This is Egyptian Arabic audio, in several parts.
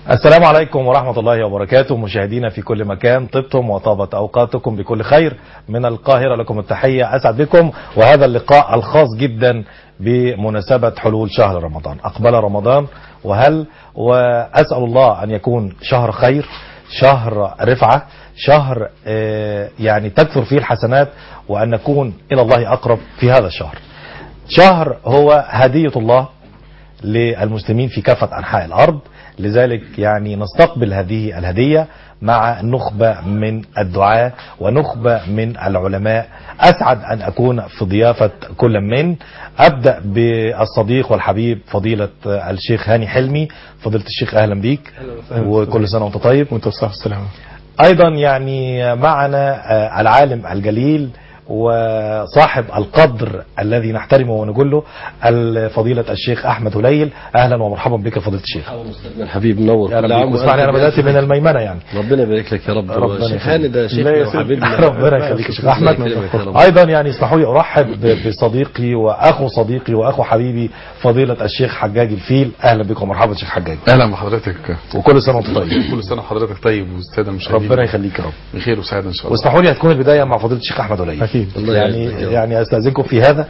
السلام عليكم ورحمة الله وبركاته مشاهدينا في كل مكان طبتم وطابت أوقاتكم بكل خير من القاهرة لكم التحية أسعد بكم وهذا اللقاء الخاص جدا بمناسبة حلول شهر رمضان أقبل رمضان وهل وأسأل الله أن يكون شهر خير شهر رفعة شهر آه، يعني تكثر فيه الحسنات وأن نكون إلى الله أقرب في هذا الشهر شهر هو هدية الله للمسلمين في كافة أنحاء الأرض لذلك يعني نستقبل هذه الهدية مع نخبة من الدعاة ونخبة من العلماء أسعد أن أكون في ضيافة كل من أبدأ بالصديق والحبيب فضيلة الشيخ هاني حلمي فضيلة الشيخ أهلا بيك وكل سنة وأنت طيب وانت بصحة والسلامة ايضا يعني معنا آه، العالم الجليل وصاحب القدر الذي نحترمه ونجله فضيلة الشيخ احمد هليل اهلا ومرحبا بك فضيلة الشيخ الحبيب منور يا كل عام رب اسمعني انا وأنت بدات من الميمنه يعني ربنا يبارك لك يا رب ربنا شيخ هاني ده لا شيخنا يا سيدي. وحبيبنا ربنا يخليك يا شيخ احمد ربنا يكرمك يا رب. ايضا يعني اسمحوا لي ارحب ب- بصديقي واخو صديقي واخو حبيبي فضيلة الشيخ حجاج الفيل اهلا بكم مرحبا شيخ حجاج اهلا بحضرتك وكل سنه وانت طيب كل سنة وحضرتك طيب والسادة المشاهدين ربنا يخليك يا رب بخير وسعادة ان شاء الله واسمحوا لي هتكون البدايه مع فضيله الشيخ احمد هليل اكيد الله يعني يعزك يا رب. يعني استاذنكم في هذا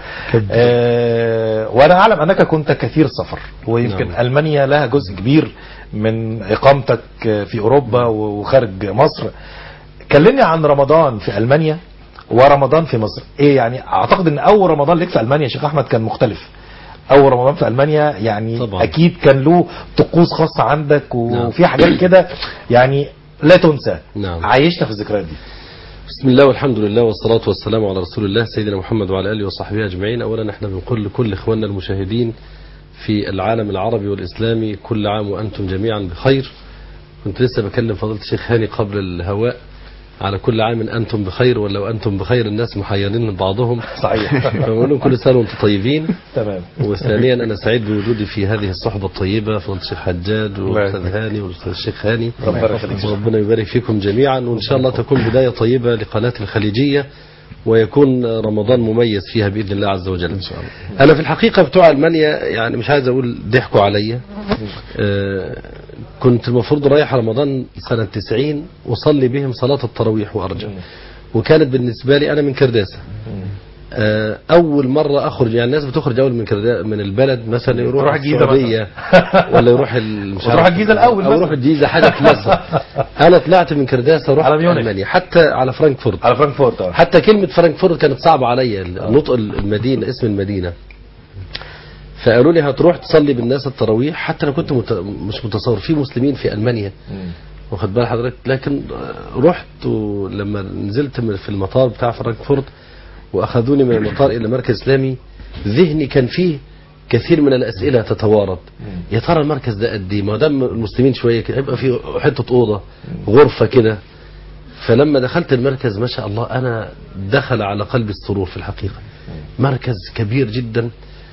آه وانا اعلم انك كنت كثير سفر ويمكن نعم. المانيا لها جزء كبير من اقامتك في اوروبا وخارج مصر كلمني عن رمضان في المانيا ورمضان في مصر ايه يعني اعتقد ان اول رمضان ليك في المانيا يا شيخ احمد كان مختلف اول رمضان في المانيا يعني طبعا. اكيد كان له طقوس خاصه عندك نعم. وفي حاجات كده يعني لا تنسى نعم. عايشنا في الذكريات دي بسم الله والحمد لله والصلاة والسلام على رسول الله سيدنا محمد وعلى آله وصحبه أجمعين أولا احنا بنقول لكل إخواننا المشاهدين في العالم العربي والإسلامي كل عام وأنتم جميعا بخير كنت لسه بكلم فضيلة الشيخ هاني قبل الهواء على كل عام أنتم بخير ولو أنتم بخير الناس محيرين من بعضهم صحيح فبقول لهم كل سنة وأنتم طيبين تمام وثانيا أنا سعيد بوجودي في هذه الصحبة الطيبة فضيلة الشيخ حجاج والأستاذ هاني والأستاذ الشيخ هاني ربنا يخليك وربنا يبارك فيكم جميعا وإن شاء الله تكون بداية طيبة لقناة الخليجية ويكون رمضان مميز فيها بإذن الله عز وجل إن شاء الله أنا في الحقيقة بتوع ألمانيا يعني مش عايز أقول ضحكوا عليا آه كنت المفروض رايح رمضان سنة 90 وصلي بهم صلاة التراويح وأرجع وكانت بالنسبة لي أنا من كرداسة آه، اول مره اخرج يعني الناس بتخرج اول من كردا من البلد مثلا يروح تروح الجيزة السعوديه ولا يروح ال- مش وتروح عارف- الجيزة الأول او مثلا. يروح الجيزه حاجه في مصر انا طلعت من كرداسه ورحت على ميونخ. المانيا حتى على فرانكفورت على فرانكفورت اه حتى كلمه فرانكفورت كانت صعبه عليا نطق المدينه اسم المدينه فقالوا لي هتروح تصلي بالناس التراويح حتى انا كنت مت... مش متصور في مسلمين في المانيا واخد بال حضرتك لكن آه، رحت ولما نزلت من- في المطار بتاع فرانكفورت واخذوني من المطار الى مركز اسلامي ذهني كان فيه كثير من الاسئله تتوارد يا ترى المركز ده قد ايه ما دام المسلمين شويه كده يبقى في حته اوضه غرفه كده فلما دخلت المركز ما شاء الله انا دخل على قلبي السرور في الحقيقه مركز كبير جدا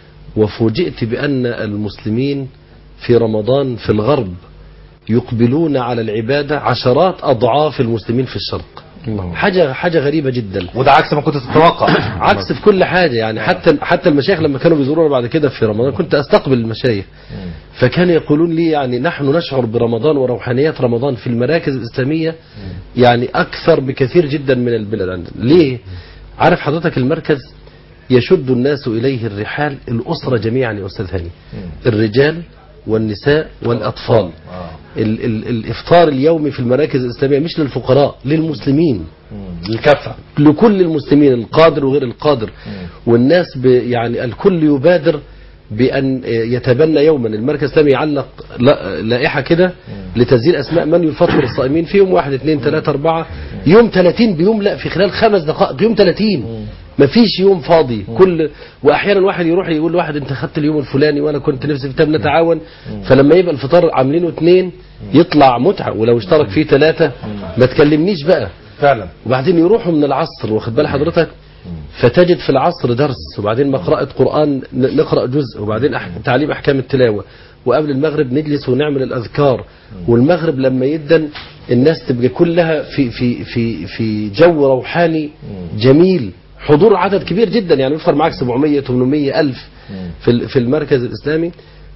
وفوجئت بان المسلمين في رمضان في الغرب يقبلون على العباده عشرات اضعاف المسلمين في الشرق الله حاجه حاجه غريبه جدا وده عكس ما كنت تتوقع عكس في كل حاجه يعني حتى حتى المشايخ لما كانوا بيزورونا بعد كده في رمضان كنت استقبل المشايخ فكانوا يقولون لي يعني نحن نشعر برمضان وروحانيات رمضان في المراكز الاسلاميه يعني اكثر بكثير جدا من البلاد عندنا ليه عارف حضرتك المركز يشد الناس اليه الرحال الاسره جميعا يا استاذ هاني الرجال والنساء والاطفال ال ال الافطار اليومي في المراكز الاسلاميه مش للفقراء للمسلمين الكفه لكل المسلمين القادر وغير القادر والناس ب يعني الكل يبادر بأن يتبنى يوما المركز الإسلامي يعلق لا- لائحة كده لتسجيل أسماء من يفطر الصائمين في يوم واحد اثنين ثلاثة أربعة يوم 30 بيملأ في خلال خمس دقائق يوم 30 مفيش يوم فاضي كل واحيانا واحد يروح يقول لواحد انت خدت اليوم الفلاني وانا كنت نفسي في طب نتعاون فلما يبقى الفطار عاملينه اثنين يطلع متعه ولو اشترك فيه ثلاثه ما تكلمنيش بقى فعلا وبعدين يروحوا من العصر واخد بال حضرتك فتجد في العصر درس وبعدين مقرأة قرآن ن- نقرأ جزء وبعدين أح... تعليم أحكام التلاوة وقبل المغرب نجلس ونعمل الأذكار والمغرب لما يدن الناس تبقى كلها في في في في جو روحاني جميل حضور عدد كبير جدا يعني يفطر معاك 700 800 ألف في ال- في المركز الإسلامي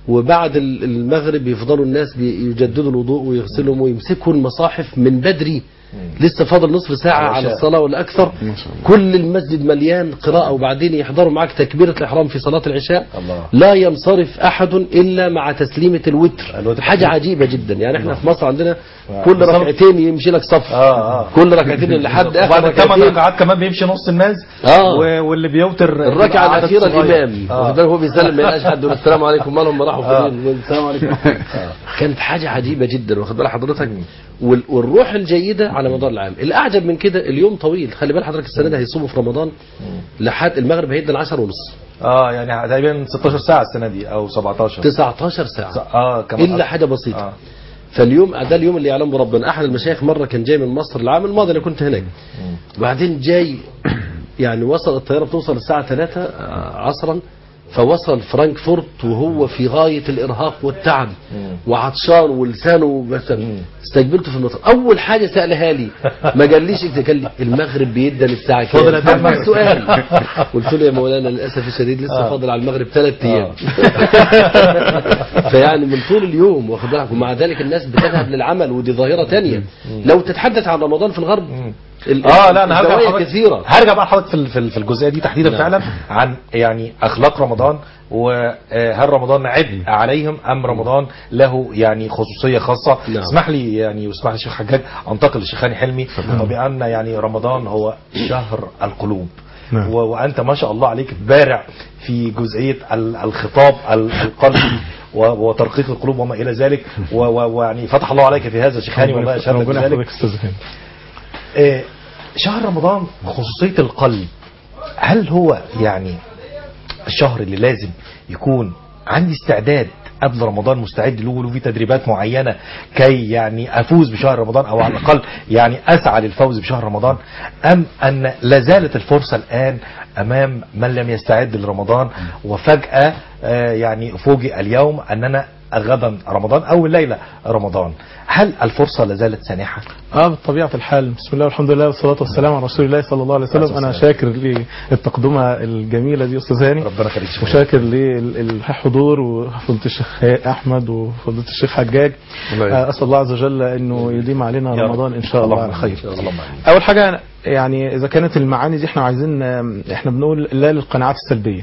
وبعد ال- المغرب يفضلوا الناس بيجددوا الوضوء ويغسلهم ويمسكوا المصاحف من بدري لسه فاضل نصف ساعة على على العشاء. الصلاة ولا أكثر ما شاء الله. كل المسجد مليان قراءة وبعدين يحضروا معك تكبيرة الإحرام في صلاة العشاء الله. لا ينصرف أحد إلا مع تسليمة الوتر الوتر. حاجة عجيبة جدا يعني احنا في مصر عندنا آه. كل بالظبط. ركعتين يمشي لك صف آه، آه. كل ركعتين لحد آخر وبعد الثمان ركعتين ركعات كمان بيمشي نص الناس آه. و- واللي بيوتر الركعة عدد الأخيرة صغير. الإمام آه. واخد بالك هو بيسلم ما يلاقيش حد يقول السلام عليكم مالهم راحوا آه. فين السلام عليكم كانت حاجة عجيبة جدا واخد بال حضرتك وال- والروح الجيدة على مدار العام الأعجب من كده اليوم طويل خلي بال حضرتك السنة دي هيصوموا في رمضان لحد المغرب هيدنا العشر ونص اه يعني تقريبا 16 ساعة السنة دي او 17 19 ساعة اه كمان إلا حاجة بسيطة آه. فاليوم ده اليوم اللي يعلمه ربنا احد المشايخ مره كان جاي من مصر العام الماضي انا كنت هناك وبعدين جاي يعني وصل الطياره بتوصل الساعه 3 عصرا فوصل فرانكفورت وهو في غايه الارهاق والتعب وعطشان ولسانه بس استقبلته في المطار اول حاجه سالها لي ما قاليش انت قال لي المغرب بيدن الساعه كام فاضل قد إيه المغرب؟ سؤال قلت له يا مولانا للاسف الشديد لسه آه. فاضل على المغرب ثلاث ايام فيعني من طول اليوم واخد بالك ومع ذلك الناس بتذهب للعمل ودي ظاهره تانية لو تتحدث عن رمضان في الغرب ال- اه لا انا هرجع الزوايا لحضرتك- كثيره هرجع بقى لحضرتك في ال- في ال- في الجزئيه دي تحديدا نعم. فعلا عن يعني اخلاق رمضان وهل رمضان عبء عليهم ام رمضان له يعني خصوصيه خاصه نعم. اسمح لي يعني واسمح لي الشيخ حجاج انتقل للشيخ هاني حلمي وبان يعني رمضان هو شهر القلوب نعم. و- وانت ما شاء الله عليك بارع في جزئيه ال- الخطاب ال- القلبي و- وترقيق القلوب وما الى ذلك و- و- ويعني فتح الله عليك في هذا شيخ هاني والله اشهد لك ربنا بذلك يحفظك استاذ هاني آه، شهر رمضان خصوصية القلب هل هو يعني الشهر اللي لازم يكون عندي استعداد قبل رمضان مستعد له له في تدريبات معينة كي يعني أفوز بشهر رمضان أو على الأقل يعني أسعى للفوز بشهر رمضان أم أن لازالت الفرصة الآن أمام من لم يستعد لرمضان وفجأة آه، يعني فوجئ اليوم أننا غدا رمضان أو الليلة رمضان هل الفرصة لازالت سانحة؟ اه بطبيعه الحال بسم الله والحمد لله والصلاه والسلام على رسول الله صلى الله عليه وسلم انا والسلام. شاكر للتقدمه الجميله دي استاذ هاني ربنا يخليك شكراً. وشاكر للحضور وفضيله الشيخ احمد وفضيله الشيخ حجاج الله يبارك. آه، اسال الله عز وجل انه يديم علينا يا رب. رمضان ان شاء الله اللهم على خير آمين. اللهم آمين. اول حاجه يعني اذا كانت المعاني دي احنا عايزين احنا بنقول لا للقناعات السلبيه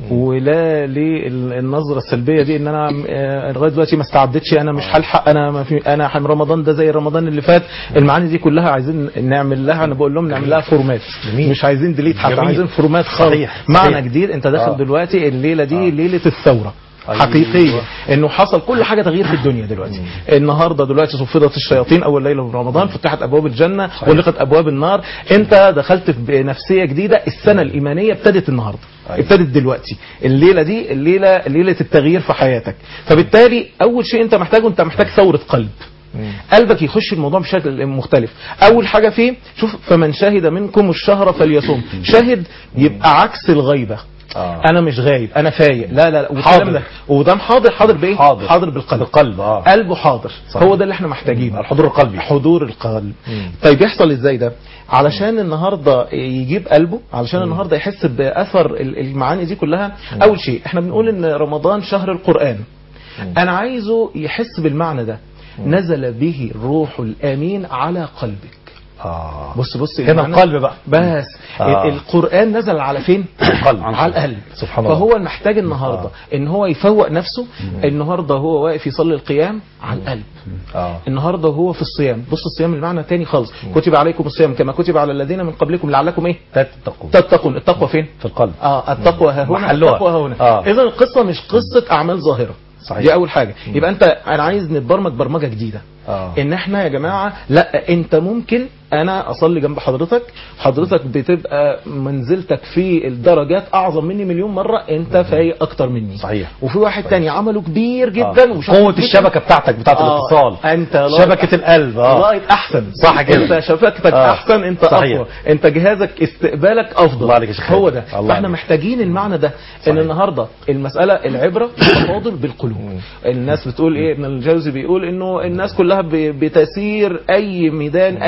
ولا للنظره السلبيه دي ان انا آه، لغايه دلوقتي ما استعدتش انا مش هلحق انا ما في انا حم- رمضان ده زي رمضان اللي فات المعاني دي كلها عايزين نعمل لها انا بقول لهم نعمل لها فورمات جميل. مش عايزين ديليت حتى جميل. عايزين فورمات خالص صحيح. معنى صحيح. جديد انت داخل آه. دلوقتي الليله دي آه. ليله الثوره أيوة. حقيقيه انه حصل كل حاجه تغيير في الدنيا دلوقتي النهارده دلوقتي صفدت الشياطين اول ليله من رمضان فتحت ابواب الجنه غلقت ابواب النار انت دخلت بنفسيه جديده السنه الايمانيه ابتدت النهارده أيوة. ابتدت دلوقتي الليله دي الليله ليله التغيير في حياتك فبالتالي اول شيء انت محتاجه انت محتاج ثوره قلب قلبك يخش الموضوع بشكل مختلف اول حاجه فيه شوف فمن شهد منكم الشهر فليصوم شهد يبقى عكس الغيبه آه. انا مش غايب انا فايق لا لا لا والكلام حاضر. ده ودام حاضر حاضر بايه حاضر. حاضر بالقلب بالقلب، آه. قلبه حاضر صحيح. هو ده اللي احنا محتاجينه الحضور القلبي حضور القلب مم. طيب يحصل ازاي ده علشان النهارده يجيب قلبه علشان النهارده يحس باثر ال- المعاني دي كلها اول شيء احنا بنقول ان رمضان شهر القران انا عايزه يحس بالمعنى ده نزل به الروح الامين على قلبك اه بص بص هنا المعنى. القلب بقى بس آه. القرآن نزل على فين؟ القلب. على القلب سبحان الله. فهو محتاج النهارده ان هو يفوق نفسه النهارده هو واقف يصلي القيام على القلب اه النهارده هو في الصيام بص الصيام المعنى تاني خالص كتب عليكم الصيام كما كتب على الذين من قبلكم لعلكم ايه تتقوا تتقون التقوى فين في القلب اه التقوى ها هنا محلها. التقوى ها هنا آه. اذا القصه مش قصه اعمال ظاهره صحيح. دي اول حاجه يبقى انت انا عايز نتبرمج برمجه جديده اه ان احنا يا جماعه لا انت ممكن انا اصلي جنب حضرتك حضرتك بتبقى منزلتك في الدرجات اعظم مني مليون مره انت فايق اكتر مني صحيح. وفي واحد تاني عمله كبير جدا آه. وشاف قوة مثل- الشبكة بتاعتك بتاعت آه. الاتصال انت لا- شبكة القلب اه لايت احسن صح كده. انت شبكتك آه. احسن انت صحيح. اقوى انت جهازك استقبالك افضل الله عليك يا شيخ هو خالد. ده الله فاحنا عليك. محتاجين المعنى ده صحيح. ان النهارده المساله العبره تفاضل بالقلوب الناس بتقول ايه ابن الجوزي بيقول انه الناس كلها ب- بتسير اي ميدان اي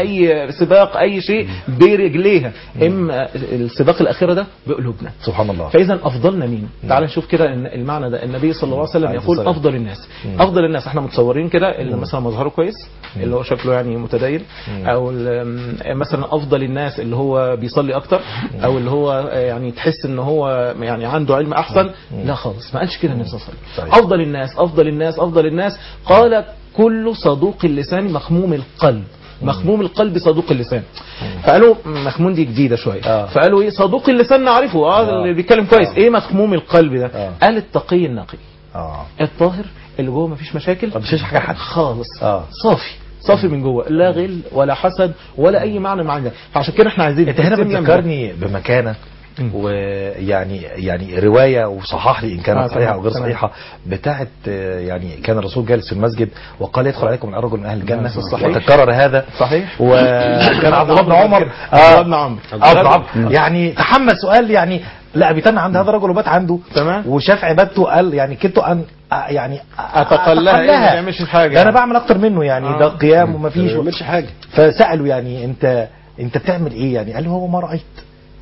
شعر سباق اي شيء برجليها اما السباق الاخيره ده بقلوبنا سبحان الله فاذا افضلنا مين تعال نشوف كده إن المعنى ده النبي صلى الله عليه وسلم عليه يقول الصلاة افضل الناس افضل الناس احنا متصورين كده اللي مثلا مظهره كويس اللي هو شكله يعني متدين او ال- مثلا افضل الناس اللي هو بيصلي اكتر او اللي هو يعني تحس ان هو يعني عنده علم احسن لا خالص ما قالش كده النبي صلى الله عليه صحيح. وسلم افضل الناس افضل الناس افضل الناس قال كل صدوق اللسان مخموم القلب مخموم القلب صدوق اللسان فقالوا مخموم دي جديده شويه آه. فقالوا ايه صدوق اللسان نعرفه اه آه. اللي بيتكلم كويس آه. ايه مخموم القلب ده آه. قال التقي النقي اه الطاهر اللي جوه مفيش مشاكل ما بيشيلش حاجة حد. خالص آه. صافي صافي من جوه لا غل ولا حسد ولا اي معنى معنى ده فعشان كده احنا عايزين انت هنا نقسم يم- بتذكرني بمكانه مم. ويعني يعني روايه وصحح لي ان كانت آه، صحيحه تمام، او غير تمام. صحيحه بتاعت آه، يعني كان الرسول جالس في المسجد وقال يدخل عليكم من رجل من اهل الجنه نعم، صحيح. وتكرر هذا صحيح وكان عبد الله بن عمرو عمر كده. عبد الله بن عمرو. اه بن عمرو يعني تحمل سؤال يعني لا بيتنا عند هذا الرجل وبات عنده تمام. وشاف عبادته قال يعني كنت ان آه، يعني أتقلها، إيه، ما يعملش حاجة ده انا يعني. بعمل اكتر منه يعني آه. ده قيام وما ما فيش بيعملش حاجه فسألوا يعني انت انت بتعمل ايه يعني قال له هو ما رأيت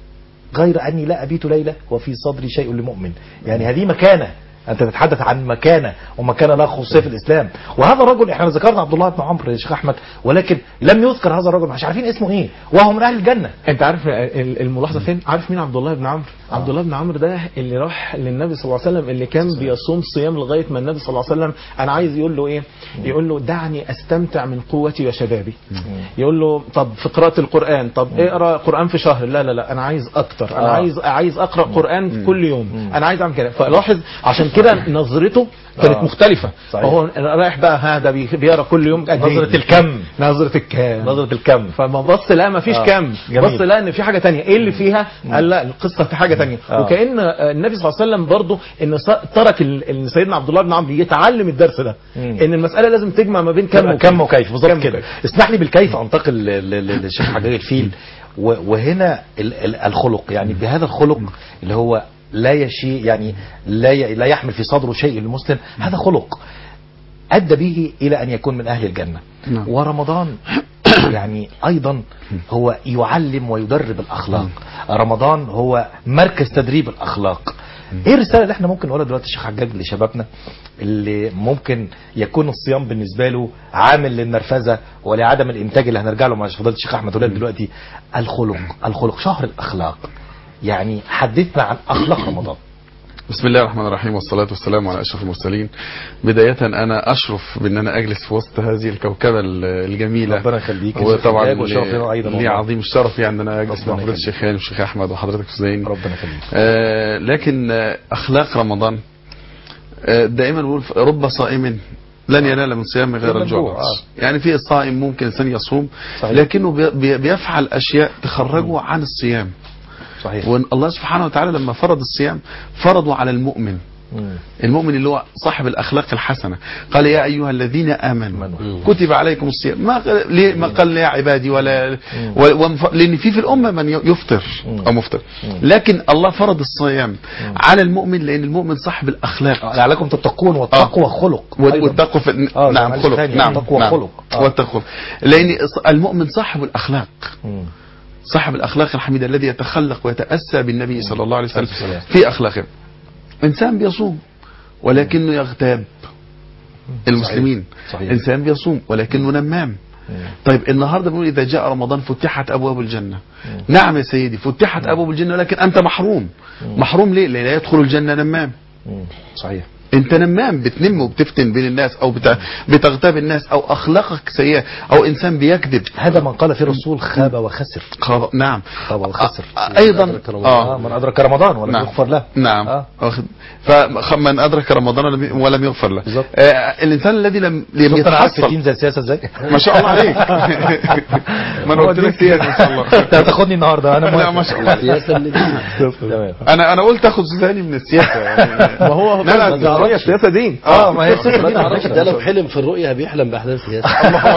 غير اني لا ابيت ليلة وفي صدري شيء لمؤمن يعني هذه مكانة انت تتحدث عن مكانة ومكانة لا خصوصية في الاسلام وهذا الرجل احنا ذكرنا عبد الله بن عمرو يا شيخ احمد ولكن لم يذكر هذا الرجل مش عارفين اسمه ايه وهو من اهل الجنة انت عارف ال- الملاحظه فين عارف مين عبد الله بن عمرو عبد الله بن عمرو ده اللي راح للنبي صلى الله عليه وسلم اللي كان بيصوم صيام لغايه ما النبي صلى الله عليه وسلم انا عايز يقول له ايه يقول له دعني استمتع من قوتي وشبابي يقول له طب في قراءه القران طب اقرا قران في شهر لا لا لا انا عايز اكتر انا آه. عايز عايز اقرا قران كل يوم انا عايز اعمل كده فلاحظ عشان كده نظرته كانت آه. مختلفه صحيح. فهو رايح بقى هذا بيقرا كل يوم قد إيه؟ نظرة الكم نظره الكام نظرة الكم فما بص لا ما فيش آه. كم جميل. بص لا ان في حاجه تانية ايه اللي فيها قال لا القصه في حاجه تانية آه. وكان آه، النبي صلى الله عليه وسلم برضه ان ص- ترك ال- ان سيدنا عبد الله بن عمرو يتعلم الدرس ده مم. ان المساله لازم تجمع ما بين كم وكيف. كم وكيف بالظبط كم كده وكيف. اسمح لي بالكيف انتقل ل- ل- ل- للشيخ حجاج الفيل و- وهنا ال- ال- الخلق يعني بهذا الخلق اللي هو لا يشي يعني لا ي- لا يحمل في صدره شيء للمسلم هذا خلق ادى به الى ان يكون من اهل الجنه نعم. ورمضان يعني ايضا هو يعلم ويدرب الاخلاق رمضان هو مركز تدريب الاخلاق ايه الرساله اللي احنا ممكن نقولها دلوقتي الشيخ حجاج لشبابنا اللي ممكن يكون الصيام بالنسبه له عامل للنرفزه ولعدم الانتاج اللي هنرجع له مع فضيله الشيخ احمد ولاد دلوقتي الخلق الخلق شهر الاخلاق يعني حدثنا عن اخلاق رمضان بسم الله الرحمن الرحيم والصلاة والسلام على أشرف المرسلين بداية أنا أشرف بأن أنا أجلس في وسط هذه الكوكبة ال- الجميلة ربنا يخليك يا شيخ وطبعا حجاج وشرف لنا أيضا لي والله. عظيم الشرف يعني أن أنا أجلس ربنا مع فضيلة يخليك. الشيخ هاني والشيخ أحمد وحضرتك حسين ربنا يخليك آه لكن آه أخلاق رمضان آه دائما بقول رب صائم لن ينال من صيام غير إلا الجوع الجوع، آه. يعني في الصائم ممكن الإنسان يصوم صحيح. لكنه بي- بي- بيفعل أشياء تخرجه عن الصيام صحيح وان الله سبحانه وتعالى لما فرض الصيام فرضه على المؤمن مم. المؤمن اللي هو صاحب الاخلاق الحسنه قال يا ايها الذين امنوا آمنوا. كتب عليكم الصيام ما قال- ليه ما قال يا عبادي ولا و- ومف- لان في في الامه من ي- يفطر مم. او مفطر لكن الله فرض الصيام على المؤمن لان المؤمن صاحب الاخلاق لعلكم تتقون والتقوى خلق و- أيضاً. والتقوى في آه، نعم معلش خلق ثانية، نعم التقوى نعم خلق. آه. والتقوى لان المؤمن صاحب الاخلاق مم. صاحب الأخلاق الحميدة الذي يتخلق ويتأسى بالنبي صلى الله عليه وسلم عليه السلام. في أخلاقه إنسان بيصوم ولكنه يغتاب المسلمين صحيح. إنسان بيصوم ولكنه نمام طيب النهاردة بنقول إذا جاء رمضان فتحت أبواب الجنة نعم يا سيدي فتحت أبواب الجنة لكن أنت محروم محروم ليه لأن لا يدخل الجنة نمام مم. صحيح انت نمام بتنم وبتفتن بين الناس او بت- بتغتاب الناس او اخلاقك سيئه او انسان بيكذب هذا من قال فيه الرسول خاب وخسر خاب- نعم خاب وخسر أ- ايضا أدرك رمضان. آه. اه من أدرك رمضان ولم نعم. يغفر له نعم آه. واخد فمن ادرك رمضان ولم- ولم يغفر له بالظبط. آه الانسان الذي لم لم شفت انا عارف يتحصل الدين زي السياسه ازاي ما شاء الله عليك ما انا هو قلت الدين لك سياسه ان شاء الله انت هتاخدني النهارده انا لا موافق. ما شاء الله سياسة من الدين تمام انا انا قلت اخد ثاني من السياسه يعني ما هو لا لا ما رؤية السياسة دين اه ما هي السياسه ما دي على تعرفش فكرة. ده لو حلم في الرؤيا بيحلم باحلام سياسه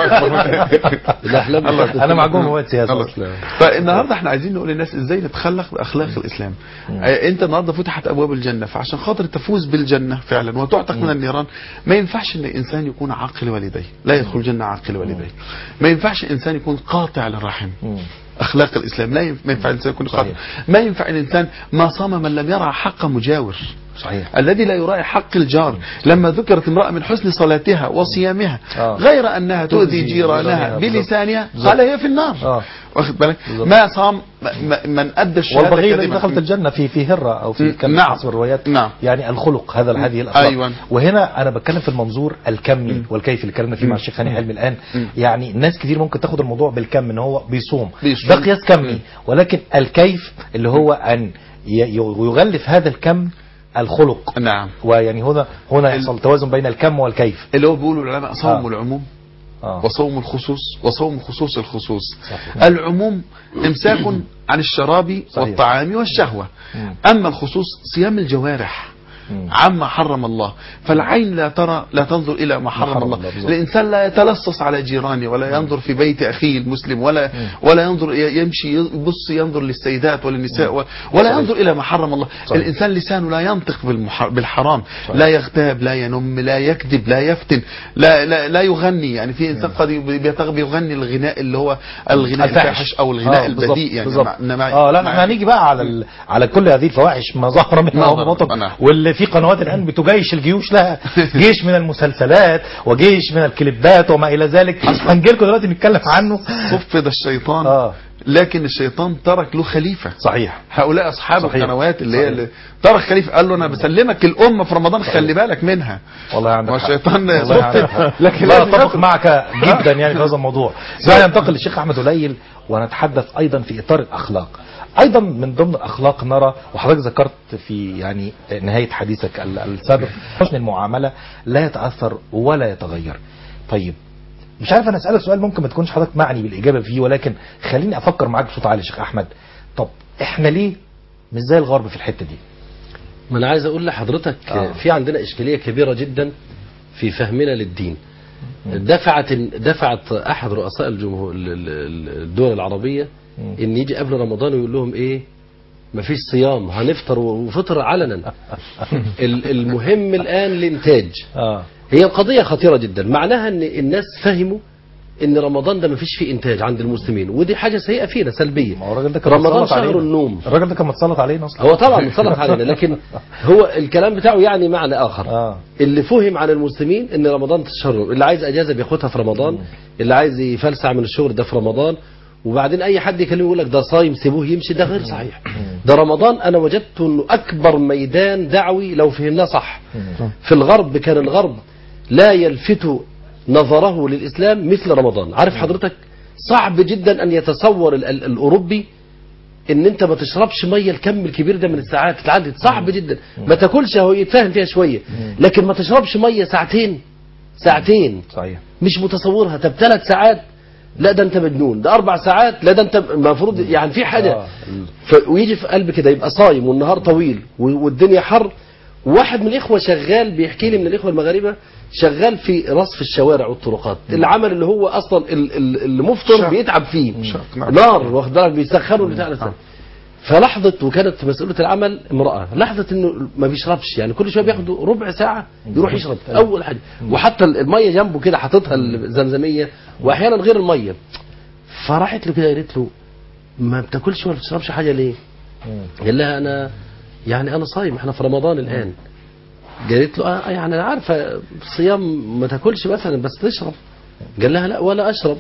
الاحلام الله. بتحدث انا كل معجون شيء. هو السياسه خلاص. أصلاً. فالنهارده احنا عايزين نقول للناس ازاي نتخلق باخلاق الاسلام آه، انت النهارده فتحت ابواب الجنه فعشان خاطر تفوز بالجنه فعلا وتعتق من النيران ما ينفعش ان انسان يكون عاقل والديه لا يدخل الجنه عاقل والديه ما ينفعش انسان يكون قاطع للرحم اخلاق الاسلام لا ينفع, ما ينفع الانسان يكون قاطع ما ينفع الانسان ما صام من لم يرى حق مجاور صحيح الذي لا يراعي حق الجار لما ذكرت امرأة من حسن صلاتها وصيامها آه. غير أنها تؤذي تؤذي جيرانها جيرانها، بالظبط. بلسانها بالظبط. قال هي في النار اه واخد بالك بالظبط. ما صام ما- ما- من أدى الشهادة والبغي الذي كذبا. دخلت الجنة في في هرة أو في كم نعم. حسب الروايات نعم. يعني الخلق هذا هذه الأخلاق أيوة. وهنا أنا بتكلم في المنظور الكمي والكيفي اللي اتكلمنا فيه مع الشيخ هاني حلمي الآن يعني ناس كتير ممكن تاخد الموضوع بالكم إن هو بيصوم بيصوم. ده قياس كمي ولكن الكيف اللي هو أن ي- يغلف هذا الكم الخلق نعم ويعني هنا هنا يحصل توازن بين الكم والكيف اللي هو بيقولوا العلماء صوم آه. العموم آه. وصوم الخصوص وصوم خصوص الخصوص العموم امساك عن الشراب صحيح. والطعام والشهوة مم. أما الخصوص صيام الجوارح مم. عما حرم الله فالعين لا ترى لا تنظر إلى ما حرم حرم الله الله بالظبط. الإنسان لا يتلصص على جيرانه ولا ينظر في بيت أخيه المسلم ولا ولا ينظر يمشي يبص ينظر للسيدات وللنساء و- ولا صحيح. ينظر إلى ما حرم الله صحيح. الإنسان لسانه لا ينطق بالمح- بالحرام لا يغتاب لا ينم لا يكذب لا يفتن لا لا, لا يغني يعني في إنسان قد بيتغ- بيغني الغناء اللي هو الغناء الفاحش أو الغناء آه، بالظبط، البذيء يعني بالظبط. مع- إنما- اه لا مع- احنا هنيجي بقى على ال... على كل هذه الفواحش ما ظهر منها ما وما ظهر بطن منها. واللي في قنوات الان بتجيش الجيوش لها جيش من المسلسلات وجيش من الكليبات وما الى ذلك هنجي لكم دلوقتي نتكلم عنه صفد الشيطان اه لكن الشيطان ترك له خليفة صحيح هؤلاء اصحاب صحيح. القنوات اللي هي صحيح. اللي ترك خليفه قال له انا بسلمك الامه في رمضان خلي بالك منها والله عندك ما حق. الشيطان والله عندك حق. صفت لكن لا لازم اتفق ياخد- معك جدا يعني في هذا الموضوع دعنا ننتقل للشيخ احمد قليل ونتحدث ايضا في اطار الاخلاق ايضا من ضمن الاخلاق نرى وحضرتك ذكرت في يعني نهايه حديثك ال- السابق حسن المعامله لا يتاثر ولا يتغير طيب مش عارف انا اسالك سؤال ممكن ما تكونش حضرتك معني بالاجابه فيه ولكن خليني افكر معاك بصوت عالي يا شيخ احمد طب احنا ليه مش زي الغرب في الحته دي ما انا عايز اقول لحضرتك آه. في عندنا اشكاليه كبيره جدا في فهمنا للدين دفعت دفعت احد رؤساء الجمهور ال- ال- الدول العربيه ان يجي قبل رمضان ويقول لهم ايه مفيش صيام هنفطر وفطر علنا ال- المهم الان الانتاج اه هي القضيه خطيره جدا معناها ان الناس فهموا ان رمضان ده مفيش فيه انتاج عند المسلمين ودي حاجه سيئه فينا سلبيه ما هو الراجل ده كان رمضان متسلط شهر علينا. النوم الراجل ده كان متسلط علينا اصلا هو طبعا متسلط علينا لكن هو الكلام بتاعه يعني معنى اخر اه اللي فهم عن المسلمين ان رمضان شهر النوم. اللي عايز اجازه بياخدها في رمضان اللي عايز يفلسع من الشغل ده في رمضان وبعدين اي حد يكلمه يقول لك ده صايم سيبوه يمشي ده غير صحيح ده رمضان انا وجدت انه اكبر ميدان دعوي لو فهمناه صح في الغرب كان الغرب لا يلفت نظره للاسلام مثل رمضان عارف حضرتك صعب جدا ان يتصور ال- ال- الاوروبي ان انت ما تشربش ميه الكم الكبير ده من الساعات تتعدد صعب جدا ما تاكلش هو يتفاهم فيها شويه لكن ما تشربش ميه ساعتين ساعتين صحيح مش متصورها طب ثلاث ساعات لا ده انت مجنون ده اربع ساعات لا ده انت المفروض يعني في حاجه آه. ف... ويجي في قلب كده يبقى صايم والنهار طويل و- والدنيا حر واحد من الاخوه شغال بيحكي لي من الاخوه المغاربه شغال في رصف الشوارع والطرقات العمل اللي هو اصلا ال- ال- المفطر شاق. بيتعب فيه شاق، نعم. نار واخد بالك بيسخنوا البتاع ده. فلاحظت وكانت مسؤولة العمل امرأة لاحظت انه ما بيشربش يعني كل شوية بياخد ربع ساعة يروح يشرب اول حاجة وحتى المية جنبه كده حاططها الزمزمية واحيانا غير المية فراحت له كده قالت له ما بتاكلش ولا بتشربش حاجة ليه قال لها انا يعني انا صايم احنا في رمضان الان قالت له اه يعني انا عارفه صيام ما تاكلش مثلا بس تشرب قال لها لا ولا اشرب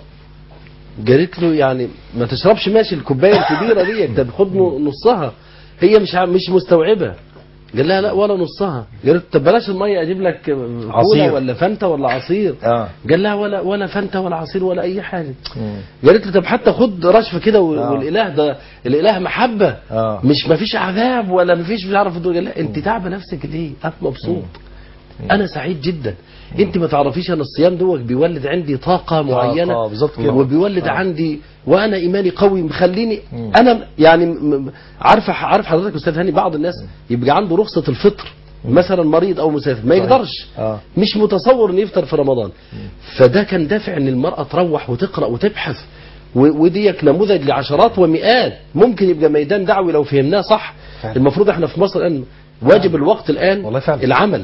قالت له يعني ما تشربش ماشي الكوبايه الكبيره دي انت بتاخد نصها هي مش ع- مش مستوعبه قال لها لا ولا نصها قالت طب بلاش الميه اجيب لك كولا عصير. ولا فانتا ولا عصير اه قال لها ولا ولا فانتا ولا عصير ولا اي حاجه قالت له طب حتى خد رشفه كده وال- آه. والاله ده الاله محبه آه. مش ما فيش عذاب ولا ما فيش مش عارف الدنيا. قال لها انت تعبه نفسك ليه انا مبسوط انا سعيد جدا انت ما تعرفيش ان الصيام دوت بيولد عندي طاقه معينه بالظبط كده. وبيولد آه. عندي وانا ايماني قوي مخليني انا يعني م- م- عارف عارف حضرتك يا استاذ هاني بعض الناس يبقى عنده رخصه الفطر مثلا مريض او مسافر ما يقدرش آه. مش متصور انه يفطر في رمضان فده كان دافع ان المراه تروح وتقرا وتبحث و- وديك نموذج لعشرات ومئات ممكن يبقى ميدان دعوي لو فهمناه صح فعلا. المفروض احنا في مصر الان واجب الوقت الان والله فعلا. العمل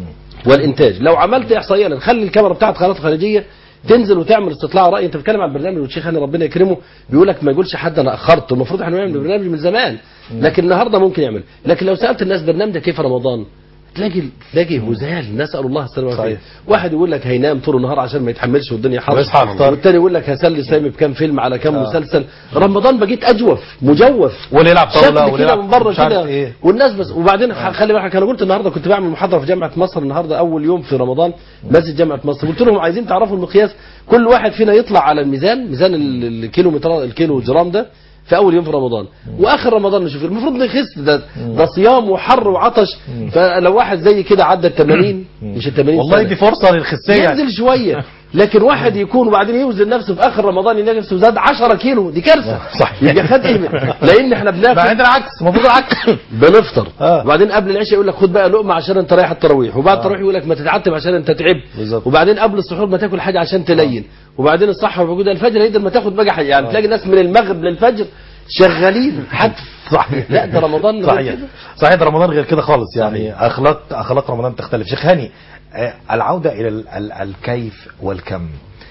والانتاج لو عملت احصائيه لأن خلي الكاميرا بتاعت قناه الخليجيه تنزل وتعمل استطلاع راي انت بتتكلم عن البرنامج والشيخ هاني ربنا يكرمه بيقول لك ما يقولش حد انا اخرت المفروض احنا نعمل برنامج من زمان لكن النهارده ممكن يعمل لكن لو سالت الناس برنامج ده كيف رمضان تلاقي تلاقي هزال نسال الله السلامه والعافيه صحيح. واحد يقول لك هينام طول النهار عشان ما يتحملش والدنيا حر ويصحى على الفطار. والتاني يقول لك هسلي سامي بكام فيلم على كام مسلسل رمضان بقيت اجوف مجوف واللي يلعب طاولة شكل واللي كده يلعب من بره مش عارف كده إيه. والناس بس وبعدين ح- خلي بالك انا قلت النهارده كنت بعمل محاضره في جامعه مصر النهارده اول يوم في رمضان مسجد جامعه مصر قلت لهم عايزين تعرفوا المقياس كل واحد فينا يطلع على الميزان ميزان ال- الكيلو متر الكيلو جرام ده في اول يوم في رمضان واخر رمضان نشوف المفروض نخس ده ده صيام وحر وعطش فلو واحد زي كده عدى ال 80 مش ال 80 والله سنة. دي فرصة للخسية ينزل شويه لكن واحد يكون وبعدين يوزن نفسه في اخر رمضان يلاقي نفسه زاد 10 كيلو دي كارثه صح. يبقى خد ايه لان احنا مع بناكل عندنا عكس المفروض العكس بنفطر آه. وبعدين قبل العشاء يقول لك خد بقى لقمه عشان انت رايح التراويح وبعد التراويح يقول لك ما تتعتب عشان انت تعبت بالظبط. وبعدين قبل السحور ما تاكل حاجه عشان تلين وبعدين الصحه موجود الفجر يقدر ما تاخد بقى حاجه يعني تلاقي ناس من المغرب للفجر شغالين حتف صحيح لا ده رمضان غير صحيح كده. صحيح ده رمضان غير كده خالص يعني اخلاق اخلاق رمضان تختلف شيخ هاني آه، العوده الى ال- ال- الكيف والكم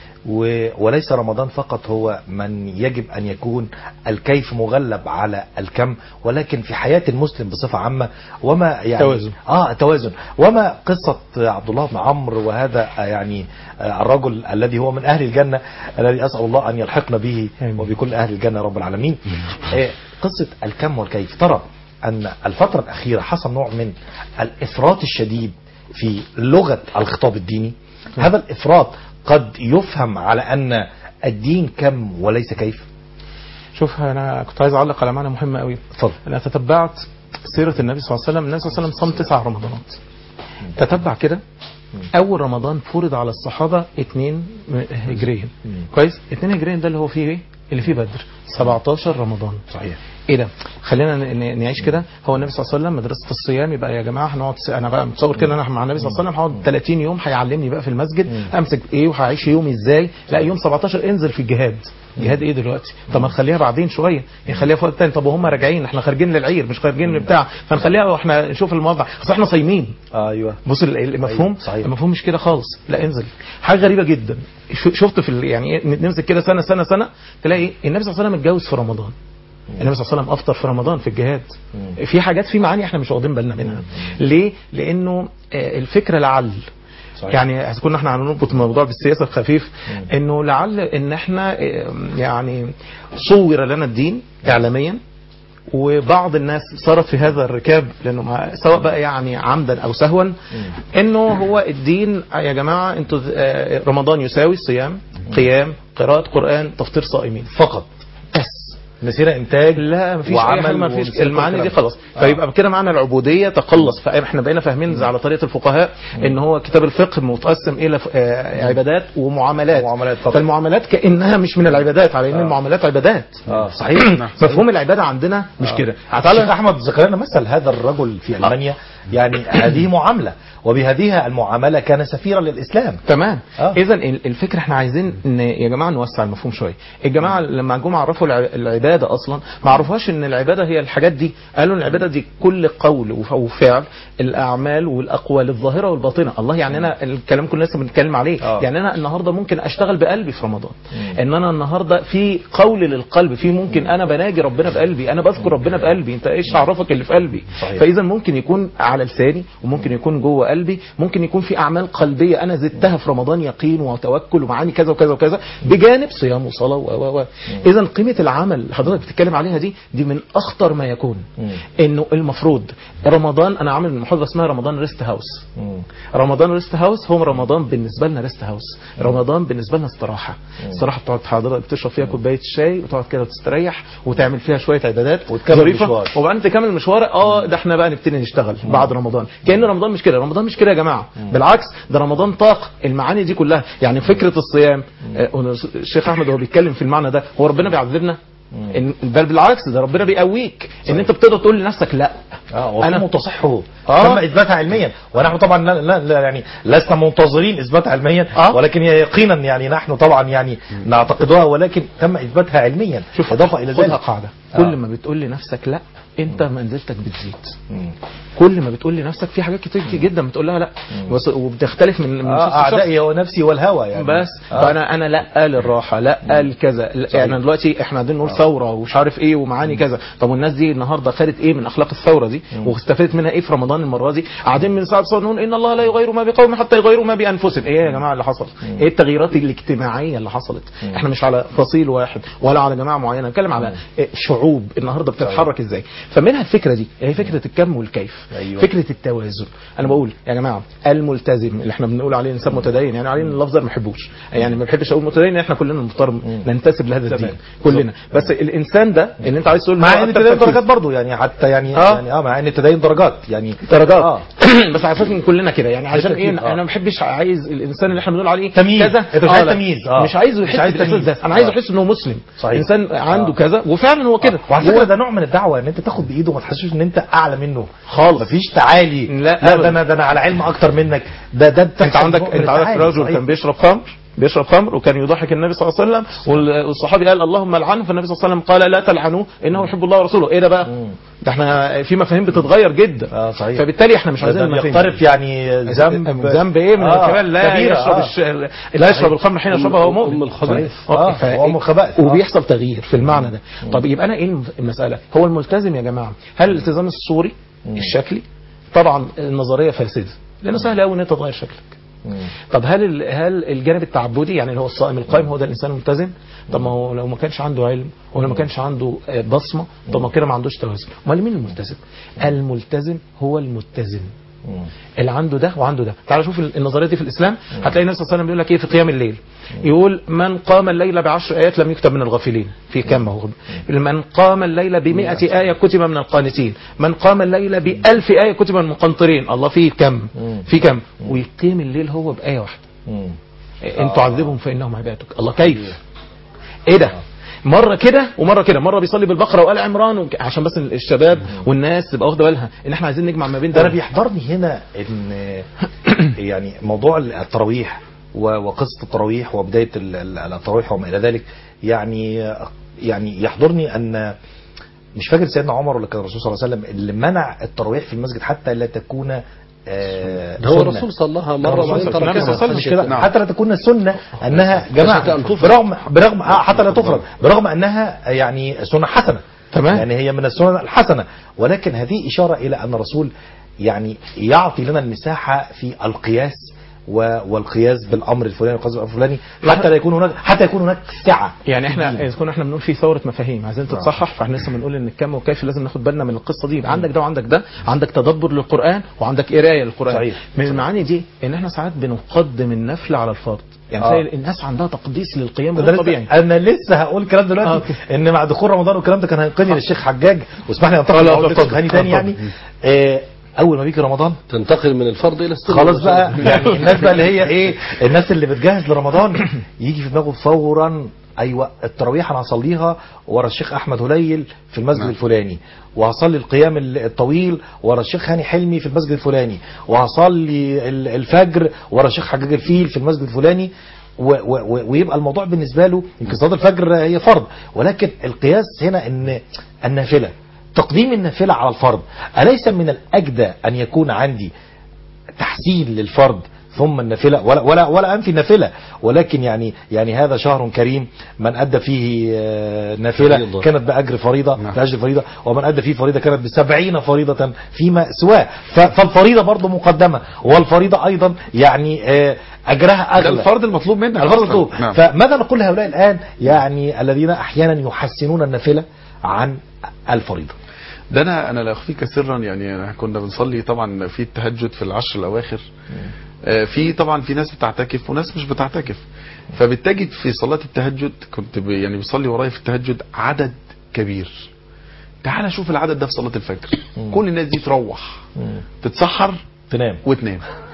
و- وليس رمضان فقط هو من يجب ان يكون الكيف مغلب على الكم ولكن في حياه المسلم بصفه عامه وما يعني توازن. اه توازن وما قصه عبد الله بن عمرو وهذا آه، يعني آه، الرجل الذي هو من اهل الجنه الذي اسال الله ان يلحقنا به آمين. وبكل اهل الجنه يا رب العالمين آه، قصه الكم والكيف ترى ان الفتره الاخيره حصل نوع من الافراط الشديد في لغه الخطاب الديني هذا الافراط قد يفهم على ان الدين كم وليس كيف شوف انا كنت عايز اعلق على معنى مهم قوي اتفضل انا تتبعت سيره النبي صلى الله عليه وسلم النبي صلى الله عليه وسلم صام تسع رمضانات تتبع كده اول رمضان فرض على الصحابه اتنين هجريا كويس اتنين هجريا ده اللي هو فيه ايه اللي فيه بدر 17 رمضان صحيح ايه ده خلينا ن- ن- نعيش كده هو النبي صلى الله عليه وسلم مدرسه الصيام يبقى يا جماعه هنقعد س- انا بقى متصور كده انا مع النبي صلى الله عليه وسلم هقعد 30 يوم هيعلمني بقى في المسجد امسك ايه وهعيش يومي ازاي لا يوم 17 انزل في الجهاد جهاد ايه دلوقتي طب ما نخليها بعدين شويه نخليها في وقت تاني طب وهم راجعين احنا خارجين للعير مش خارجين للبتاع فنخليها واحنا نشوف الموضع اصل احنا صايمين ايوه بص ال- المفهوم أيوة، صحيح. المفهوم مش كده خالص لا انزل حاجه غريبه جدا ش- شفت في ال- يعني إيه، نمسك كده سنه سنه سنه تلاقي النبي صلى الله عليه وسلم اتجوز في رمضان النبي صلى الله عليه وسلم افطر في رمضان في الجهاد في حاجات في معاني احنا مش واخدين بالنا منها ليه لانه آه، الفكره لعل صحيح. يعني إذا كنا احنا هنربط الموضوع بالسياسه الخفيف انه لعل ان احنا آه، يعني صور لنا الدين اعلاميا وبعض الناس صارت في هذا الركاب لانه ما- سواء بقى يعني عمدا او سهوا انه هو الدين يا جماعه انتوا آه، رمضان يساوي صيام قيام قراءه قران تفطير صائمين فقط بس مسيره انتاج لا مفيش وعمل اي حاجه مفيش ومسيرة المعاني دي والكلام. خلاص آه. فيبقى كده معنى العبوديه تقلص فاحنا بقينا فاهمين على طريقه الفقهاء ان هو كتاب الفقه متقسم الى ف- آه، عبادات ومعاملات ومعاملات فقط. فالمعاملات كانها مش من العبادات على ان المعاملات عبادات اه صحيح مفهوم العباده عندنا مش كده تعالى يا احمد ذكر لنا مثل هذا الرجل في المانيا يعني هذه معامله وبهذه المعامله كان سفيرا للاسلام تمام آه. اذا ال- الفكره احنا عايزين ان يا جماعه نوسع المفهوم شويه الجماعه لما جم عرفوا الع- العباده اصلا ما عرفوهاش ان العباده هي الحاجات دي قالوا ان العباده دي كل قول وف- وفعل الاعمال والاقوال الظاهره والباطنه الله يعني انا الكلام كنا لسه بنتكلم عليه آه. يعني انا النهارده ممكن اشتغل بقلبي في رمضان ان انا النهارده في قول للقلب في ممكن انا بناجي ربنا بقلبي انا بذكر ربنا بقلبي انت ايش عرفك اللي في قلبي صحيح. فاذا ممكن يكون على لساني وممكن يكون جوه قلبي ممكن يكون في اعمال قلبيه انا زدتها في رمضان يقين وتوكل ومعاني كذا وكذا وكذا بجانب صيام وصلاه و و و اذا قيمه العمل اللي حضرتك بتتكلم عليها دي دي من اخطر ما يكون انه المفروض رمضان انا عامل محاضره اسمها رمضان ريست هاوس رمضان ريست هاوس هو رمضان بالنسبه لنا ريست هاوس رمضان بالنسبه لنا استراحه استراحه بتقعد حضرتك بتشرب فيها كوبايه شاي وتقعد كده وتستريح وتعمل فيها شويه عبادات وتكمل ظريفة. مشوار. وبعدين تكمل المشوار اه ده احنا بقى نبتدي نشتغل بعد رمضان كان رمضان مش كده رمضان مش كده يا جماعه بالعكس ده رمضان طاقه المعاني دي كلها يعني فكره الصيام آه، الشيخ احمد وهو بيتكلم في المعنى ده هو ربنا بيعذبنا إن بل بالعكس ده ربنا بيقويك ان انت بتقدر تقول لنفسك لا اه وفي أنا- متصحه آه. تم اثباتها علميا ونحن طبعا لا, لا, لا يعني لسنا منتظرين اثباتها علميا آه. ولكن هي يقينا يعني نحن طبعا يعني نعتقدها ولكن تم اثباتها علميا شوف اضافه الى خدها ذلك قاعده آه. كل ما بتقول لنفسك لا انت منزلتك بتزيد مم. كل ما بتقول لنفسك في حاجات كتير جدا بتقول لها لا بس وبتختلف من من آه شخص لشخص. اعدائي ونفسي والهوى يعني بس آه. فانا انا لا للراحه لا لكذا لا يعني دلوقتي احنا قاعدين نقول ثوره ومش عارف ايه ومعاني كذا طب والناس دي النهارده خدت ايه من اخلاق الثوره دي واستفادت منها ايه في رمضان المره دي قاعدين من ساعه صار نقول ان الله لا يغير ما بقوم حتى يغيروا ما بانفسهم ايه يا جماعه اللي حصل ايه التغييرات الاجتماعيه اللي حصلت احنا مش على فصيل واحد ولا على جماعه معينه نتكلم على إيه شعوب النهارده بتتحرك ازاي فمنها الفكره دي هي فكره الكم والكيف أيوة. فكره التوازن انا بقول يا جماعه الملتزم اللي احنا بنقول عليه انسان متدين يعني عليه اللفظ ده ما بحبوش يعني ما بحبش اقول متدين احنا كلنا محترم ننتسب لهذا الدين تمام. كلنا بس الانسان ده اللي انت عايز تقول مع هو ان أكتر التدين تركيز. درجات برضه يعني حتى يعني آه. يعني اه مع ان التدين درجات يعني درجات اه بس على اساس ان كلنا كده يعني عشان بالتأكيد، ايه آه. انا ما بحبش عايز الانسان اللي احنا بنقول عليه تمييز. كذا أنت مش عايز لا. تمييز، آه. مش عايزه مش يحس عايز بالاحساس تمييز. ده انا عايزه آه. يحس انه مسلم صحيح. انسان عنده آه. كذا وفعلا هو كده وعلى هو- فكره ده نوع من الدعوه ان انت تاخد بايده وما تحسسش ان انت اعلى منه خالص. مفيش تعالي لا، لا أبداً. ده انا ده انا على علم اكتر منك ده ده انت بتحصل عندك نوع من انت عندك التعالي. رجل صحيح. كان بيشرب خمر بيشرب خمر وكان يضحك النبي صلى الله عليه وسلم وال- والصحابي قال اللهم لعنه فالنبي صلى الله عليه وسلم قال لا تلعنوه انه يحب الله ورسوله ايه ده بقى ده احنا في مفاهيم بتتغير جدا اه صحيح فبالتالي احنا مش ده عايزين ده المفاهيم بيقترف يعني ذنب ذنب ايه من آه، الكمال لا كبيرة، يشرب آه. الش... لا يشرب الخمر حين يشربها وهو مؤمن أم الخبائث. آه، ف- هو أم الخبائث. آه. وبيحصل تغيير في المعنى ده طب يبقى انا ايه المساله هو الملتزم يا جماعه هل الالتزام الصوري الشكلي طبعا النظريه فاسده لانه سهل قوي ان انت تغير شكلك طب هل ال- هل الجانب التعبدي يعني اللي هو الصائم القائم هو ده الانسان الملتزم طب ما هو لو ما كانش عنده علم ولو ما كانش عنده آه، بصمه طب ما كده ما عندوش توازن امال مين الملتزم الملتزم هو المتزن اللي عنده ده وعنده ده تعال شوف النظريه دي في الاسلام هتلاقي النبي صلى الله عليه وسلم بيقول لك ايه في قيام الليل يقول من قام الليل بعشر ايات لم يكتب من الغافلين في كم هو من قام الليل بمئة آية كتب من القانتين من قام الليل بألف آية كتب من المقنطرين الله في كم في كم ويقيم الليل هو بآية واحدة ان تعذبهم فانهم عبادك الله كيف ايه ده مره كده ومره كده مره بيصلي بالبقره وال عمران وك- عشان بس الشباب والناس تبقى واخده بالها ان احنا عايزين نجمع ما بين ده ده انا بيحضرني هنا ان يعني موضوع التراويح و- وقصه التراويح وبدايه ال- ال- التراويح وما الى ذلك يعني يعني يحضرني ان مش فاكر سيدنا عمر ولا كان الرسول صلى الله عليه وسلم اللي منع التراويح في المسجد حتى لا تكون آه، ده هو سنة. الرسول صلاها كان مرة الرسول وبعدين صلى الله عليه تركها وسلم مش كده نعم. حتى لا تكون السنه انها جماعه أن تفرض. برغم برغم آه، حتى لا تفرض برغم انها يعني سنه حسنه تمام. يعني هي من السنن الحسنه ولكن هذه اشاره الى ان الرسول يعني يعطي لنا المساحه في القياس و- والقياس بالامر الفلاني والقياس بالامر الفلاني حتى لا يكون هناك حتى يكون هناك سعه يعني احنا اذا كنا احنا بنقول في ثوره مفاهيم عايزين تتصحح فاحنا لسه بنقول ان الكم والكيف لازم ناخد بالنا من القصه دي يبقى عندك ده وعندك ده عندك تدبر للقران وعندك قرايه للقران صحيح. من المعاني دي ان احنا ساعات بنقدم النفل على الفرض يعني آه. تلاقي الناس عندها تقديس للقيام ده غير لسه- طبيعي انا لسه هقول الكلام آه، دلوقتي أوكي. ان مع دخول رمضان والكلام ده كان هينقلني للشيخ حجاج واسمح لي آه، انتقل لا، لعمر اتفضل. هاني تاني آه، يعني آه، اول ما بيجي رمضان تنتقل من الفرض إلى السنة خلاص بقى يعني الناس بقى اللي هي ايه الناس اللي بتجهز لرمضان يجي في دماغه فورا ايوه التراويح انا هصليها ورا الشيخ احمد هليل في المسجد نعم. الفلاني وهصلي القيام ال- الطويل ورا الشيخ هاني حلمي في المسجد الفلاني وهصلي ال- الفجر ورا الشيخ حجاج الفيل في المسجد الفلاني و- و- و- ويبقى الموضوع بالنسبه له يمكن صلاه الفجر هي فرض ولكن القياس هنا ان النافله تقديم النافله على الفرض اليس من الاجدى ان يكون عندي تحسين للفرد ثم النافله ولا ولا ولا انفي النافله ولكن يعني يعني هذا شهر كريم من ادى فيه آه، نافله فريضة. كانت باجر فريضه نعم. باجر فريضه ومن ادى فيه فريضه كانت بسبعين فريضه فيما سواه ف- فالفريضه برضه مقدمه والفريضه ايضا يعني آه، اجرها ده اغلى الفرض المطلوب منك الفرض أصلاً. المطلوب نعم. فماذا نقول لهؤلاء الان يعني الذين احيانا يحسنون النافله عن الفريضه ده انا انا لا اخفيك سرا يعني أنا كنا بنصلي طبعا في التهجد في العشر الاواخر آه، في طبعا في ناس بتعتكف وناس مش بتعتكف فبتجد في صلاة التهجد كنت ب- يعني بيصلي ورايا في التهجد عدد كبير تعال شوف العدد ده في صلاة الفجر كل الناس دي تروح تتسحر تنام وتنام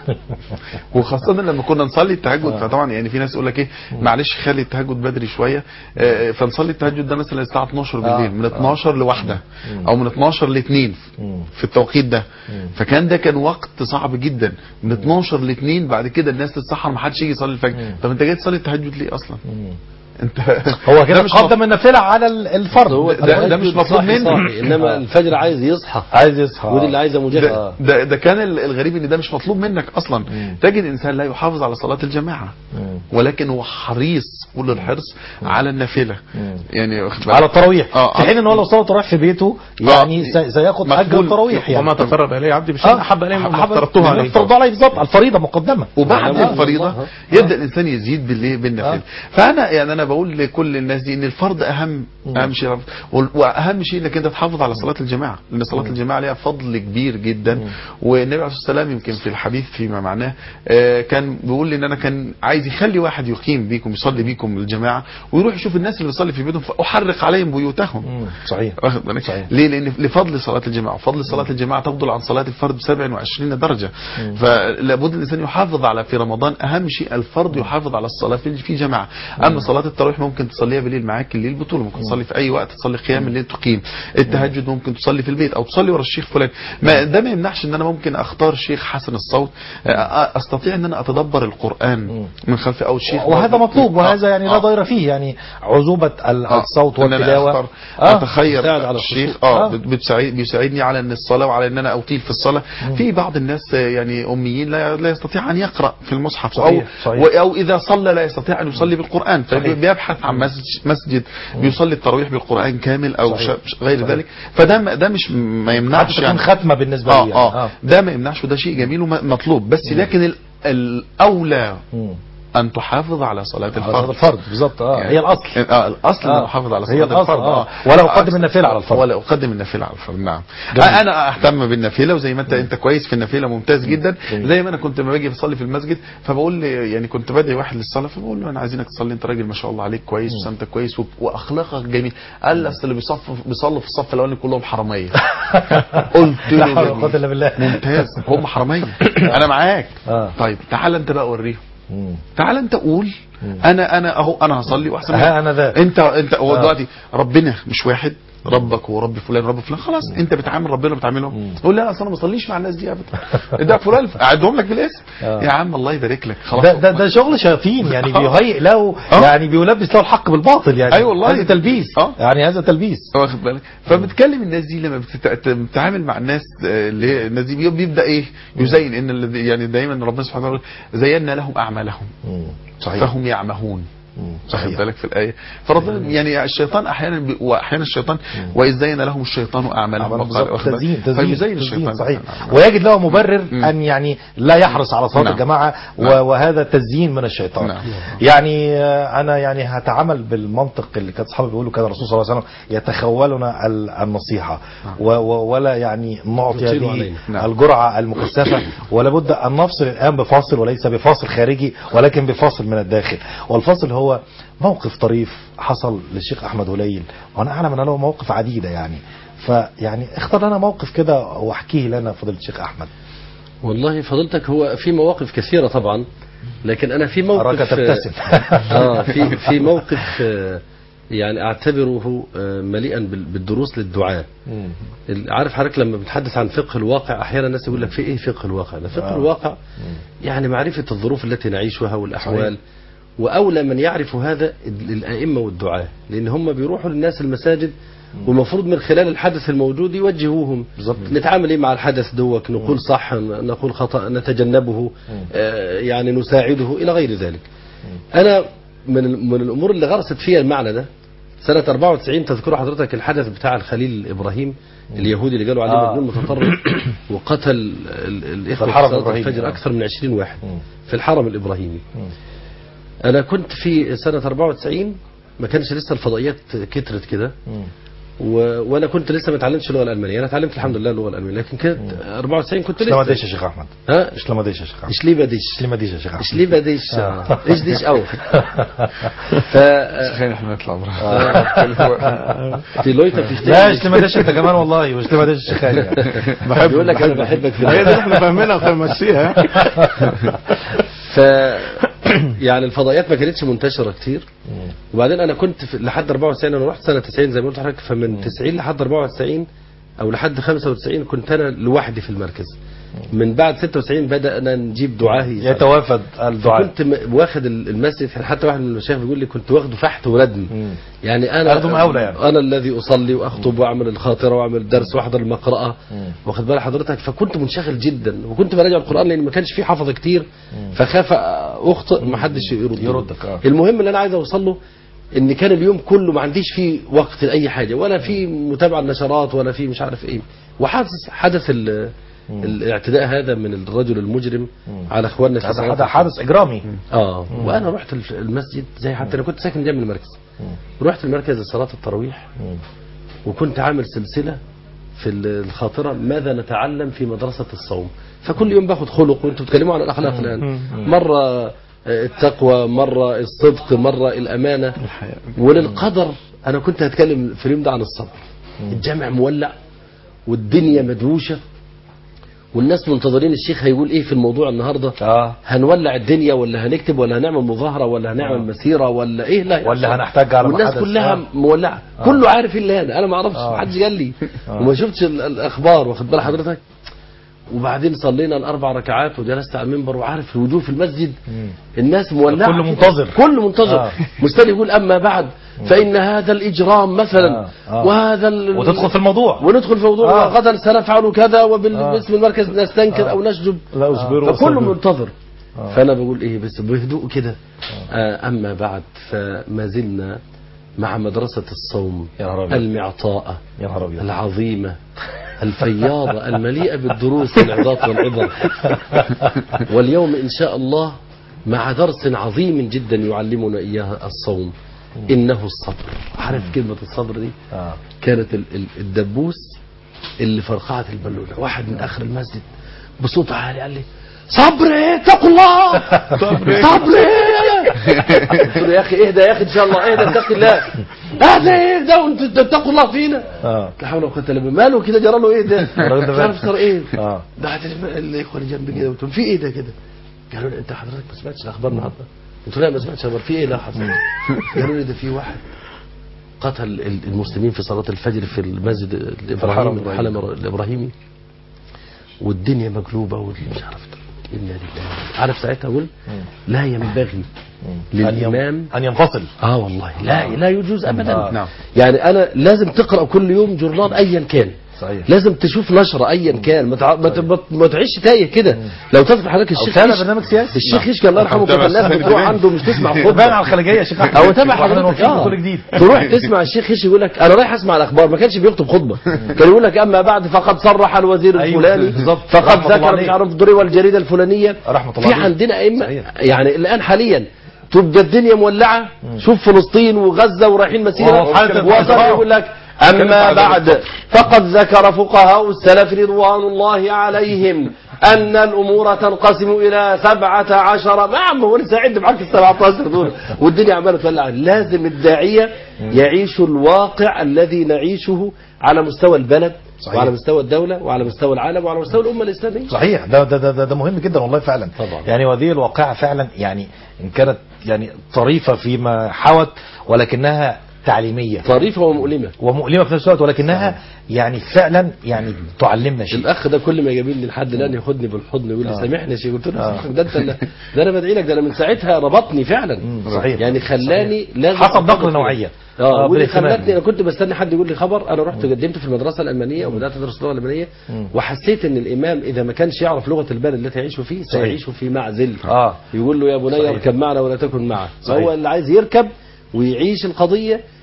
وخاصة لما كنا نصلي التهجد فطبعا يعني في ناس يقول لك ايه معلش خلي التهجد بدري شوية آه، فنصلي التهجد ده مثلا الساعة 12 بالليل من 12 لواحدة او من 12 ل 2 في التوقيت ده فكان ده كان وقت صعب جدا من 12 ل 2 بعد كده الناس تتسحر ما حدش يجي يصلي الفجر طب انت جاي تصلي التهجد ليه اصلا انت هو كده ده مش قدم النافله على ال- الفرض هو ده- ده مش مطلوب صاحي منه. صاحي. انما الفجر عايز يصحى عايز يصحى ودي اللي عايزه مجاهده ده, ده, ده كان ال- الغريب ان ده مش مطلوب منك اصلا تجد انسان لا يحافظ على صلاة الجماعة ولكن هو حريص كل الحرص على النافلة يعني واخد بالك؟ على التراويح آه، في حين ان هو لو صلى التراويح في بيته يعني سي- سياخد اجر مقبول. التراويح يعني وما تقرب الي عبدي بشيء آه، احب الي مما أحب- افترضته عليه فرض عليه بالظبط الفريضه مقدمه وبعد آه. الفريضة آه. يبدأ الإنسان يزيد بالليل بالنافلة فأنا يعني أنا بقول لكل الناس دي إن الفرض أهم أهم شيء وال- وأهم شيء إنك أنت تحافظ على صلاة الجماعة لأن صلاة الجماعة ليها فضل كبير جدا والنبي عليه الصلاة والسلام يمكن في الحديث فيما معناه آه، كان بيقول لي إن أنا كان عايز يخلي واحد يقيم بيكم يصلي بيكم الجماعة ويروح يشوف الناس اللي بيصلي في بيوتهم فأحرق عليهم بيوتهم صحيح واخد بالك صحيح. ليه لان لفضل صلاه الجماعه فضل صلاه الجماعه تفضل عن صلاه الفرد ب 27 درجه فلابد الانسان يحافظ على في رمضان اهم شيء الفرد يحافظ على الصلاه في في جماعه اما صلاه التراويح ممكن تصليها بالليل معاك الليل بطوله ممكن تصلي في اي وقت تصلي قيام الليل تقيم التهجد ممكن تصلي في البيت او تصلي ورا الشيخ فلان ما ده ما يمنعش ان انا ممكن اختار شيخ حسن الصوت آه، استطيع ان انا اتدبر القران من خلف او الشيخ وهذا مطلوب وهذا يعني لا آه. ضير فيه يعني عذوبه ال- آه. الصوت إن أنا والتلاوه أختار آه. اتخير يساعد على الشيخ الخشوع. اه آه. بت- بتساعد بيساعدني على ان الصلاه وعلى ان انا اطيل في الصلاه في بعض الناس آه، يعني اميين لا لا يستطيع ان يقرا في المصحف او صحيح، صحيح. و- او اذا صلى لا يستطيع ان يصلي بالقران صحيح. فبيبحث عن مسجد مسجد بيصلي التراويح بالقران كامل او صحيح. ش- غير صحيح. ذلك فده ما- ده مش ما حتى يمنعش تكون يعني ختمه بالنسبه لي اه يعني. اه ده ما يمنعش وده شيء جميل ومطلوب بس لكن ال- الاولى مم. ان تحافظ على صلاه على الفرض الفرد بالظبط اه يعني- هي الاصل اه الاصل آه. ان احافظ على هي صلاه الأصل، الفرض آه. اه ولا أقدم النافلة على الفرض. ولا اقدم النافله على الفرض نعم جميل. انا اهتم بالنافله وزي ما انت انت كويس في النافله ممتاز جدا زي ما انا كنت لما باجي بصلي في المسجد فبقول لي يعني كنت بدعي واحد للصلاه فبقول له انا عايزينك تصلي انت راجل ما شاء الله عليك كويس وسمتك كويس و- واخلاقك جميل قال لي اصل اللي بيصف بيصلوا في الصف الاولاني كلهم حراميه قلت لا له حول ولا جميل. قوه الا بالله ممتاز هم حراميه انا معاك آه. طيب تعال انت بقى وريهم مم. تعال انت قول انا انا اهو انا هصلي واحسن منك. ها أنا ذا. انت انت هو آه. دلوقتي ربنا مش واحد ربك ورب فلان ورب فلان خلاص انت بتعامل ربنا بتعاملهم تقول لا اصل انا ما بصليش مع الناس دي ابدا ده فلان اعدهم لك بالاسم آه. يا عم الله يبارك لك خلاص ده ده ده شغل شياطين يعني بيهيئ له آه. يعني بيلبس له الحق بالباطل يعني أي والله. هذا تلبيس آه. يعني هذا تلبيس واخد بالك فبتكلم الناس دي لما بتت- بتتعامل مع الناس آه، اللي هي الناس دي بيبدا ايه يزين ان الذي- يعني دايما ربنا سبحانه وتعالى يقول زينا لهم اعمالهم صحيح فهم يعمهون مم. واخد صحيح بالك في الايه فربنا يعني الشيطان احيانا بي واحيانا الشيطان واذ زين لهم الشيطان اعمالهم عمل وقال- بالظبط واخد بالك؟ تزيين تزيين فيزين تزيين الشيطان صحيح نعم. ويجد له مبرر ان يعني لا يحرص على صلاه نعم. الجماعه و- نعم. وهذا تزيين من الشيطان نعم. يعني آه، انا يعني هتعامل بالمنطق اللي كان اصحابي بيقولوا كان الرسول صلى الله عليه وسلم يتخولنا ال- النصيحه و- و- ولا يعني نعطي يطيل هذه علينا. نعم. الجرعه المكثفه ولا بد ان نفصل الان بفاصل وليس بفاصل خارجي ولكن بفاصل من الداخل والفاصل هو موقف طريف حصل للشيخ احمد هليل وانا اعلم ان له مواقف عديده يعني فيعني اختار لنا موقف كده واحكيه لنا فضيله الشيخ احمد والله فضلتك هو في مواقف كثيرة طبعا لكن أنا في موقف اراك تبتسم آه في في موقف آه، يعني أعتبره آه، مليئا بال- بالدروس للدعاء مم. ال- عارف حضرتك لما بتحدث عن فقه الواقع أحيانا الناس يقول لك في إيه فقه الواقع ده فقه آه. الواقع يعني معرفة الظروف التي نعيشها والأحوال صحيح. وأولى من يعرف هذا ال- الأئمة والدعاة لأن هم بيروحوا للناس المساجد والمفروض من خلال الحدث الموجود يوجهوهم بالظبط. نتعامل ايه مع الحدث دوك نقول صح نقول خطأ نتجنبه آه، يعني نساعده إلى غير ذلك أنا من ال- من الأمور اللي غرست فيها المعنى ده سنة 94 تذكر حضرتك الحدث بتاع الخليل إبراهيم اليهودي اللي قالوا عليه آه. مجنون متطرف وقتل ال- الإخوة الحرم في صلاة الإبراهيمي. الفجر آه. أكثر من 20 واحد مم. في الحرم الإبراهيمي مم. أنا كنت في سنة 94 ما كانش لسه الفضائيات كترت كده مم. و... وانا كنت لسه ما اتعلمتش اللغه الالمانيه انا اتعلمت الحمد لله اللغه الالمانيه لكن كانت 94 كنت شلون ما لسه ديش يا شيخ احمد ها شلون ما ديش يا شيخ احمد ايش ليه بديش شلون ما ديش يا شيخ احمد ايش ليه بديش آه. ايش ديش او ف خلينا احنا نطلع برا في لويتا في لا شلون ما ديش انت كمان والله وشلون ما ديش الشيخ يعني بحب بيقول لك انا بحبك في هي دي اللي احنا فاهمينها ومشيها ف يعني الفضائيات ما كانتش منتشره كتير وبعدين انا كنت في لحد 94 انا رحت سنه 90 زي ما قلت لحضرتك فمن 90 لحد 94 او لحد 95 كنت انا لوحدي في المركز من بعد 96 بدانا نجيب دعاه يتوافد الدعاء كنت م- واخد ال- المسجد حتى واحد من المشايخ بيقول لي كنت واخده فحت وردم مم. يعني انا أخدهم أولى يعني. انا الذي اصلي واخطب واعمل الخاطره واعمل درس واحضر المقرأه واخد بال حضرتك فكنت منشغل جدا وكنت براجع القران لان ما كانش فيه حفظ كتير فخاف اخطئ ما حدش يرد يردك، آه. المهم اللي انا عايز اوصل له ان كان اليوم كله ما عنديش فيه وقت لاي حاجه ولا في متابعه نشرات ولا في مش عارف ايه وحدث حدث ال- الاعتداء هذا من الرجل المجرم على اخواننا في هذا سنوات هذا حادث اجرامي اه وانا رحت الف- المسجد زي حتى انا كنت ساكن جنب المركز رحت المركز لصلاه التراويح وكنت عامل سلسله في ال- الخاطره ماذا نتعلم في مدرسه الصوم فكل يوم باخد خلق وانتم بتتكلموا عن الاخلاق الان مره آه، التقوى مره الصدق مره الامانه وللقدر انا كنت هتكلم في اليوم ده عن الصبر الجامع مولع والدنيا مدوشه والناس منتظرين الشيخ هيقول ايه في الموضوع النهارده اه هنولع الدنيا ولا هنكتب ولا هنعمل مظاهره ولا هنعمل مسيره ولا ايه لا ولا هنحتاج على ما والناس حدث. كلها آه. مولعه كله عارف الا انا انا ما اعرفش آه. ما حدش قال لي وما شفتش ال- الاخبار واخد بال حضرتك وبعدين صلينا الاربع ركعات وجلست على المنبر وعارف الوجوه في المسجد الناس مولعه كله منتظر. كله منتظر آه. مستني يقول اما بعد فان هذا الاجرام مثلا آه. آه. وهذا ال- وتدخل في الموضوع وندخل في موضوع آه. غدا سنفعل كذا آه. وباسم المركز نستنكر او نشجب لا اصبروا فكله وصبروا. منتظر فانا بقول ايه بس بهدوء كده آه اما بعد فما زلنا مع مدرسة الصوم يا نهار أبيض. المعطاءة يا نهار ابيض العظيمة الفياضة المليئة بالدروس والعظات والعبر واليوم إن شاء الله مع درس عظيم جدا يعلمنا إياه الصوم إنه الصبر عارف كلمة الصبر دي اه كانت ال- ال- الدبوس اللي فرقعت البالونه واحد من اخر المسجد بصوت عالي قال لي صبري اتقوا الله صبري صبري قلت له يا اخي اهدى يا اخي ان شاء الله اهدى اتق الله اهدى اهدى وانت اتقوا الله فينا اه لا حول ولا قوه الا بالله ماله كده جرى له ايه ده الراجل ده مش عارف صار ايه اه بعد الاخوه اللي جنبي كده قلت لهم في ايه ده كده قالوا لي انت حضرتك ما سمعتش الاخبار النهارده قلت له لا ما سمعتش الاخبار في ايه لا حصل قالوا لي ده في واحد قتل ال- المسلمين في صلاة الفجر في المسجد الإبراهيمي الحرم الحرم الإبراهيمي والدنيا مقلوبة والمش عارف إنا لله عارف ساعتها أقول لا ينبغي ان يم- للإمام ان ينفصل اه والله لا لا يجوز ابدا آه. نعم. يعني انا لازم تقرا كل يوم جورنال ايا كان صحيح لازم تشوف نشره ايا كان ما تع- ما ت- ما ت- ما تعيش تايه كده لو تذكر حضرتك او الشيخ تابع يش- برنامج سياسي الشيخ يشكي الله يرحمه تابع كان الناس السنة بتروح دي. عنده مش تسمع بان خطبه على الخليجيه يا شيخ احمد او تابع واحنا حضرتك نوفيك اه كل جديد تروح تسمع الشيخ يشي يقول لك انا رايح اسمع الاخبار ما كانش بيخطب خطبه كان يقول لك اما بعد فقد صرح الوزير أيوة، الفلاني بالظبط. فقد رحمة الله ذكر عليه. مش عارف دري والجريده الفلانيه رحمة الله في عليه. عندنا ائمه صحيح. يعني الان حاليا تبقى الدنيا مولعه شوف فلسطين وغزه ورايحين مسيره وهو في حالة وصار الانتصار. يقول لك كلمة اما عدم بعد فقد ذكر فقهاء السلف رضوان الله عليهم ان الامور تنقسم الى سبعة عشر ما عم هو لسه عد معاك ال 17 دول والدنيا عماله تولع لازم الداعيه يعيش الواقع الذي نعيشه على مستوى البلد صحيح. وعلى مستوى الدوله وعلى مستوى العالم وعلى مستوى الامه الاسلاميه صحيح ده ده ده, ده, ده مهم جدا والله فعلا طبعا. يعني وهذه الواقعة فعلا يعني ان كانت يعني طريفة فيما حوت ولكنها تعليمية طريفه ومؤلمه ومؤلمة في نفس الوقت ولكنها يعني فعلا يعني تعلمنا شيء الاخ ده كل ما يقابلني لحد الان ياخدني بالحضن يقول لي آه. سامحني يا شيخ قلت له آه. سامحني، ده انت اللي- ده انا بدعي لك ده انا من ساعتها ربطني فعلا مم، صحيح. يعني خلاني لازم حصل أرتبط نقلة كده. نوعية. اه آه، واللي بالاهتمام. خلتني انا كنت بستني حد يقول لي خبر انا رحت قدمت في المدرسه الالمانيه وبدات ادرس اللغه الالمانيه وحسيت ان الامام اذا ما كانش يعرف لغه البلد التي يعيش فيه سيعيش في معزل آه. يقول له يا بني صحيح. اركب معنا ولا تكن معه صحيح. فهو اللي عايز يركب ويعيش القضيه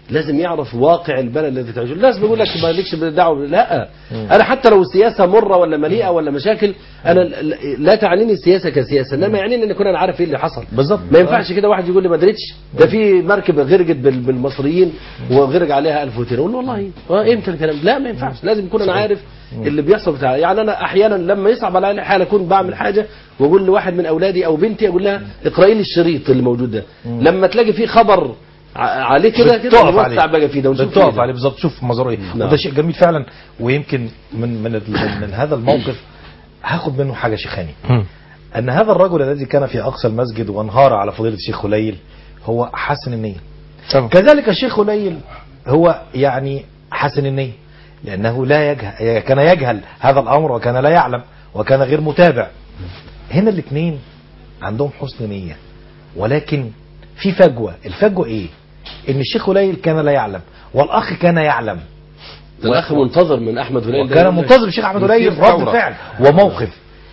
لازم يعرف واقع البلد الذي تعيشه الناس بيقول لك ما لكش دعوه لا انا حتى لو السياسه مره ولا مليئه ولا مشاكل انا ل- لا تعنيني السياسه كسياسه انما يعنيني ان اكون انا عارف ايه اللي حصل بالظبط. ما ينفعش كده واحد يقول لي ما دريتش ده في مركب غرقت بال- بالمصريين وغرق عليها 1200 اقول له والله اه امتى الكلام لا ما ينفعش لازم يكون انا عارف اللي بيحصل بتاع يعني انا احيانا لما يصعب علي الحال اكون بعمل حاجه واقول لواحد من اولادي او بنتي اقول لها اقراي لي الشريط اللي موجود ده لما تلاقي فيه خبر ع- عليه كده كده بتقف نوسع عليه بقى فيه ده ونشوف بتقف فيه ده. عليه بالظبط شوف مزاره ايه نعم. وده شيء جميل فعلا ويمكن من من ال- من, من هذا الموقف هاخد منه حاجه شيخاني ان هذا الرجل الذي كان في اقصى المسجد وانهار على فضيله الشيخ خليل هو حسن النيه طبعا كذلك الشيخ خليل هو يعني حسن النيه لانه لا يجهل كان يجهل هذا الامر وكان لا يعلم وكان غير متابع هنا الاثنين عندهم حسن نيه ولكن في فجوه الفجوه ايه ان الشيخ خليل كان لا يعلم والاخ كان يعلم ده الاخ منتظر من احمد هلال ده وكان يقول لك منتظر الشيخ احمد قليل يثير رد ثورة. فعل وموقف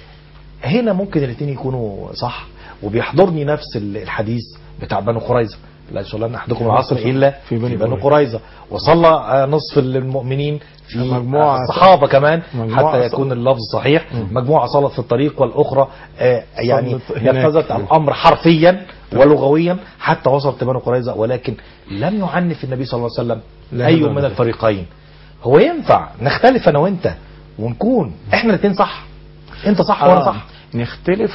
هنا ممكن الاثنين يكونوا صح وبيحضرني نفس ال- الحديث بتاع بنو قريظه لا يصلين احدكم العصر الا في بني في بنو قريظة. قريظه وصلى آه، نصف المؤمنين في مجموعة الصحابه كمان مجموعة حتى يكون اللفظ صحيح مجموعه صلت في الطريق والاخرى آه، يعني صلت هناك. نفذت الامر حرفيا ولغويا حتى وصلت بنو قريظه ولكن لم يعنف النبي صلى الله عليه وسلم لا اي يبقى من بذلك. الفريقين هو ينفع نختلف انا وانت ونكون احنا الاثنين صح انت صح وانا آه، صح نختلف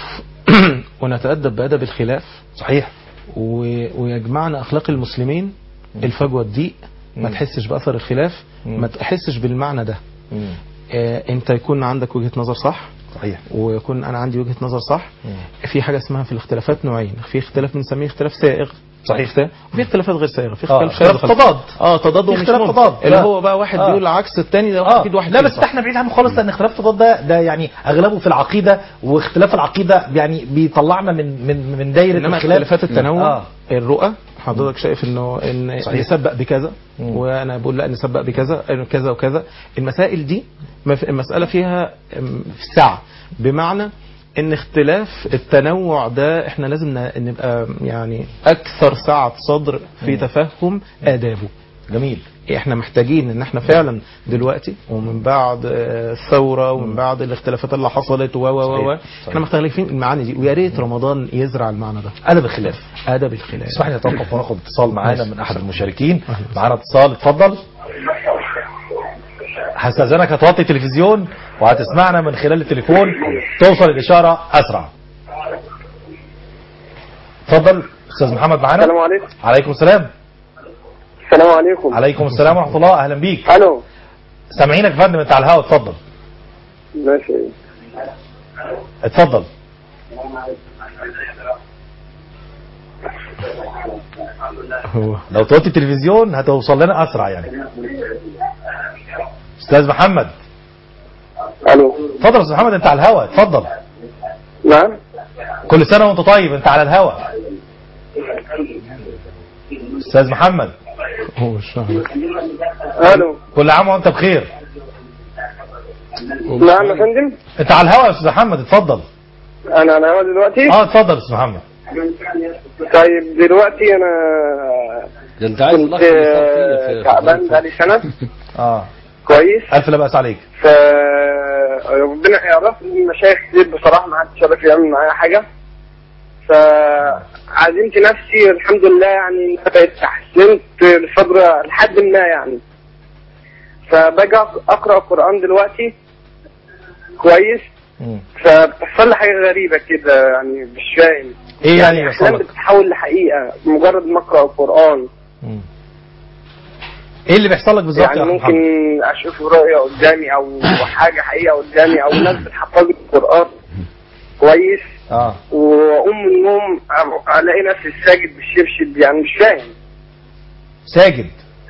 ونتأدب بأدب الخلاف صحيح و... ويجمعنا أخلاق المسلمين الفجوة الضيق ما مم. تحسش بأثر الخلاف مم. ما تحسش بالمعنى ده آه، انت يكون عندك وجهة نظر صح صحيح ويكون انا عندي وجهة نظر صح مم. في حاجة اسمها في الاختلافات نوعين في اختلاف بنسميه اختلاف سائغ صحيح. اختلاف- وفي اختلافات غير سائغة في آه، اختلاف اختلاف شاذ خالص. تضاد. اه تضاد في ومش اختلاف ممكن. تضاد. اللي لا. هو بقى واحد آه. بيقول عكس التاني ده اه اكيد واحد لا فيه بس صح. احنا بعيد عنه خالص لان اختلاف التضاد ده ده يعني اغلبه في العقيده واختلاف العقيده يعني بيطلعنا من من من دايره انما الخلاف اختلافات التنوع آه. الرؤى حضرتك شايف انه ان صحيح. نسبق بكذا مم. وانا بقول لا نسبق بكذا إنه كذا وكذا المسائل دي ما في- المساله فيها أم، في سعه بمعنى ان اختلاف التنوع ده احنا لازم ن- نبقى يعني اكثر سعه صدر في تفهم ادابه جميل احنا محتاجين ان احنا فعلا دلوقتي ومن بعد آه، الثوره ومن بعد الاختلافات اللي حصلت و و و و صحيح. احنا مختلفين المعاني دي ويا ريت رمضان يزرع المعنى ده ادب الخلاف ادب الخلاف اسمح لي اتوقف وناخد اتصال معانا ماشي. من احد المشاركين معانا اتصال اتفضل هستاذنك هتوطي التلفزيون وهتسمعنا من خلال التليفون توصل الاشاره اسرع اتفضل استاذ محمد معانا السلام عليكم عليكم السلام السلام عليكم عليكم السلام ورحمه الله اهلا بيك الو سامعينك يا فندم انت على الهواء اتفضل ماشي اتفضل هو لو توطي التلفزيون هتوصل لنا اسرع يعني استاذ محمد الو اتفضل يا استاذ محمد انت على الهواء اتفضل نعم كل سنه وانت طيب انت على الهواء استاذ محمد هو الشهر الو كل عام وانت بخير نعم يا فندم انت على الهواء يا استاذ محمد اتفضل انا على الهوا دلوقتي اه اتفضل يا استاذ محمد طيب دلوقتي انا ده انت عايز كنت الأخ اللي صار فيه في- في- تعبان بقالي سنه اه كويس الف لا باس عليك ف ربنا يعرف المشايخ كتير بصراحه ما حدش عارف يعمل معايا حاجه فعزمت نفسي الحمد لله يعني إن أنا بقيت احسنت لفتره لحد ما يعني فباجي اقرا قران دلوقتي كويس مم. فبتحصل لي حاجه غريبه كده يعني مش فاهم ايه يعني احلام يحصل لك بتتحول لحقيقه مجرد ما اقرا القران مم. ايه اللي بيحصل لك بالظبط يعني يا ممكن محمد اشوف رؤيه قدامي او حاجه حقيقه قدامي او ناس بتحفظ لي القران كويس اه واقوم من النوم أ- الاقي نفسي ساجد بالشبشب يعني مش فاهم ساجد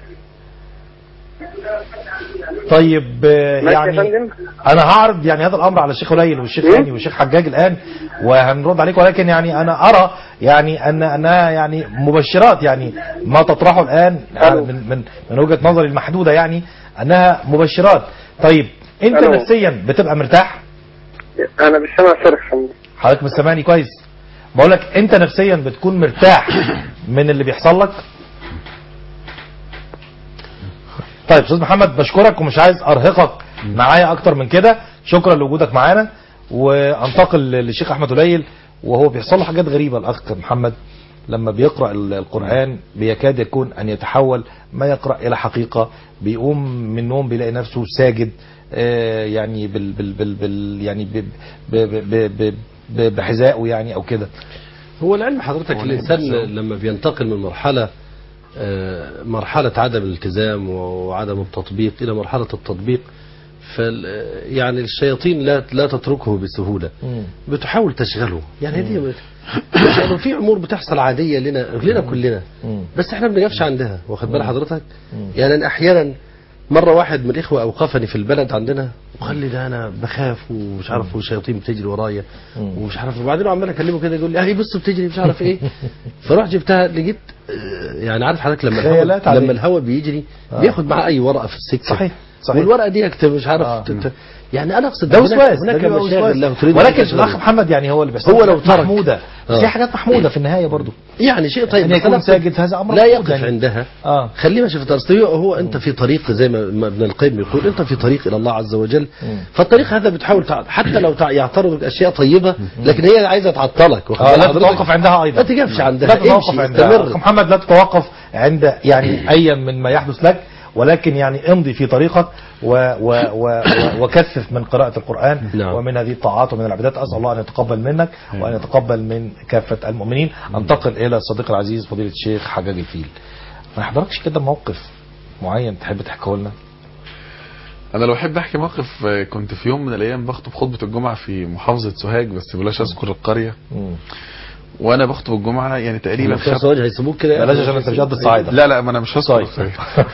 طيب آه، ماشي يا يعني فندم انا هعرض يعني هذا الامر على الشيخ قليل والشيخ إيه؟ هاني والشيخ حجاج الان وهنرد عليك ولكن يعني انا ارى يعني ان انها يعني مبشرات يعني ما تطرحه الان ألو. من من من وجهه نظري المحدوده يعني انها مبشرات طيب انت ألو. نفسيا بتبقى مرتاح انا مش سامع صرخ يا فندم حضرتك مش سامعني كويس بقول لك انت نفسيا بتكون مرتاح من اللي بيحصل لك طيب استاذ محمد بشكرك ومش عايز ارهقك معايا اكتر من كده شكرا لوجودك معانا وانتقل للشيخ احمد قليل وهو بيحصل له حاجات غريبه الاخ محمد لما بيقرا ال- القران بيكاد يكون ان يتحول ما يقرا الى حقيقه بيقوم من النوم بيلاقي نفسه ساجد آه، يعني بال بال بال, بال يعني ب- ب- ب- ب- ب- بحذائه يعني او كده هو العلم حضرتك الإنسان لما بينتقل من مرحلة آه، مرحلة عدم الالتزام وعدم التطبيق إلى مرحلة التطبيق فال يعني الشياطين لا لا تتركه بسهولة بتحاول تشغله يعني دي يعني في امور بتحصل عاديه لنا لنا كلنا بس احنا ما بنقفش عندها واخد بال حضرتك يعني أنا احيانا مره واحد من الاخوه اوقفني في البلد عندنا وقال لي ده انا بخاف ومش عارف والشياطين بتجري ورايا ومش عارف وبعدين عمال اكلمه كده يقول لي اهي بص بتجري مش عارف ايه فرحت جبتها لقيت آه، يعني عارف حضرتك لما خيالات الهواء عليه. لما الهواء بيجري بياخد معاه اي ورقه في السكه صحيح صحيح والورقه دي اكتب مش عارف آه. تت- يعني انا اقصد ده هناك- وسواس هناك ده بيبقى مشاغل وسواس. له تريد أن ولكن تشغله. الاخ محمد يعني هو اللي بيحصل هو لو حاجات ترك. محموده آه. في حاجات محموده في النهايه برضو يعني شيء طيب أن بس يكون أنا أقصد ساجد هذا أمر لا محمود يقف يعني. عندها اه خليه ماشي في طريق هو هو انت في طريق زي ما ما ابن القيم يقول انت في طريق الى الله عز وجل فالطريق هذا بتحاول تع... حتى لو تع... يعترضك اشياء طيبه لكن هي عايزه تعطلك واخد آه بال لا حضرتك؟ تتوقف عندها ايضا ما تقفش عندها لا تتوقف امشي عندها استمر أخ محمد لا تتوقف عند يعني ايا من ما يحدث لك ولكن يعني امضي في طريقك و و و و وكثف من قراءة القرآن نعم. ومن هذه الطاعات ومن العبادات أسأل الله أن يتقبل منك وأن يتقبل من كافة المؤمنين أنتقل إلى الصديق العزيز فضيلة الشيخ حجاج الفيل ما حضرتكش كده موقف معين تحب تحكيه لنا انا لو احب احكي موقف آه، كنت في يوم من الايام بخطب خطبه الجمعه في محافظه سوهاج بس بلاش اذكر القريه مم. وانا بخطب الجمعه يعني تقريبا في خدت- سواج هيسيبوك كده بلاش عشان انت مش قد الصعايدة لا لا ما انا مش هذكر طيب.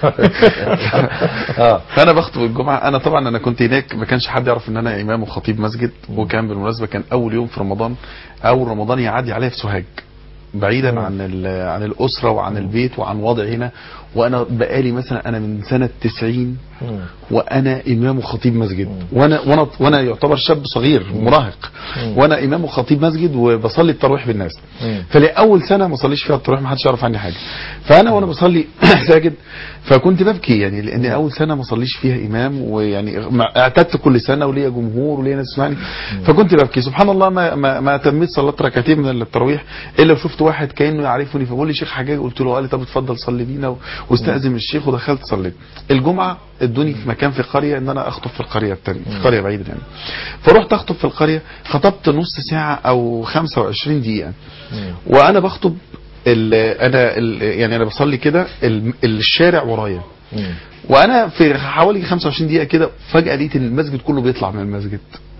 الصعيد. اه فانا بخطب الجمعه انا طبعا انا كنت هناك ما كانش حد يعرف ان انا امام وخطيب مسجد وكان بالمناسبه كان اول يوم في رمضان اول رمضان يعدي عليا في سوهاج بعيدا عن ال- عن الاسره وعن البيت وعن وضعي هنا وانا بقالي مثلا انا من سنه 90 مم. وانا امام وخطيب مسجد وانا وانا وانا يعتبر شاب صغير مراهق وانا امام وخطيب مسجد وبصلي التراويح بالناس مم. فلاول سنه ما صليش فيها التراويح ما حدش يعرف عني حاجه فانا وانا بصلي ساجد فكنت ببكي يعني لان اول سنه ما صليش فيها امام ويعني مع- اعتدت كل سنه وليا جمهور وليا ناس تسمعني فكنت ببكي سبحان الله ما ما, ما تميت صلاه ركعتين من التراويح الا وشفت واحد كانه يعرفني فبقول لي شيخ حجاج قلت له قال لي طب اتفضل صلي بينا و- واستاذن الشيخ ودخلت صليت الجمعه ادوني في مكان في قريه ان انا اخطب في القريه الثانيه في قريه بعيده يعني فرحت اخطب في القريه خطبت نص ساعه او 25 دقيقه وانا بخطب ال انا ال يعني انا بصلي كده ال- الشارع ورايا مم. وانا في حوالي 25 دقيقه كده فجاه لقيت ان المسجد كله بيطلع من المسجد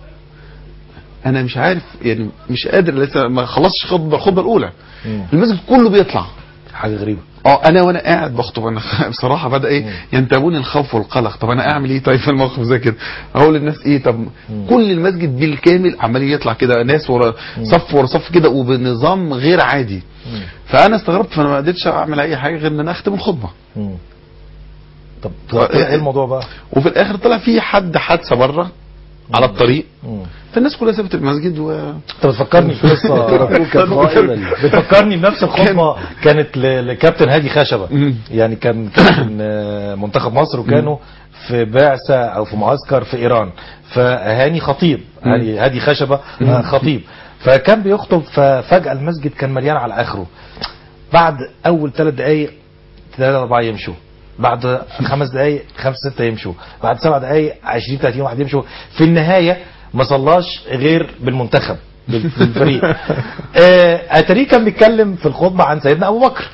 انا مش عارف يعني مش قادر لسه ما خلصتش الخطبه الخطبه الاولى مم. المسجد كله بيطلع حاجة غريبة اه انا وانا قاعد بخطب انا بصراحه بدا ايه ينتابوني الخوف والقلق طب انا اعمل ايه طيب في الموقف زي كده اقول للناس ايه طب كل المسجد بالكامل عمال يطلع كده ناس ورا صف ورا صف كده وبنظام غير عادي فانا استغربت فانا ما قدرتش اعمل اي حاجه غير ان انا اختم الخطبه مم. طب طلع ايه الموضوع بقى وفي الاخر طلع في حد حادثه بره على الطريق مم. فالناس كلها سابت المسجد و انت بتفكرني في قصه تركوك قائما بتفكرني بنفس الخطبه كانت ل- لكابتن هادي خشبه مم. يعني كان كابتن آه، منتخب مصر وكانوا في بعثه او في معسكر في ايران فهاني خطيب هاني هادي خشبه آه، خطيب فكان بيخطب ففجاه المسجد كان مليان على اخره بعد اول ثلاث دقائق ثلاثة أربعة يمشوا بعد خمس دقايق خمسة ستة يمشوا بعد سبع دقايق 20 30 واحد يمشوا في النهاية ما صلاش غير بالمنتخب بال- بالفريق آه، اتاريه كان بيتكلم في الخطبه عن سيدنا ابو بكر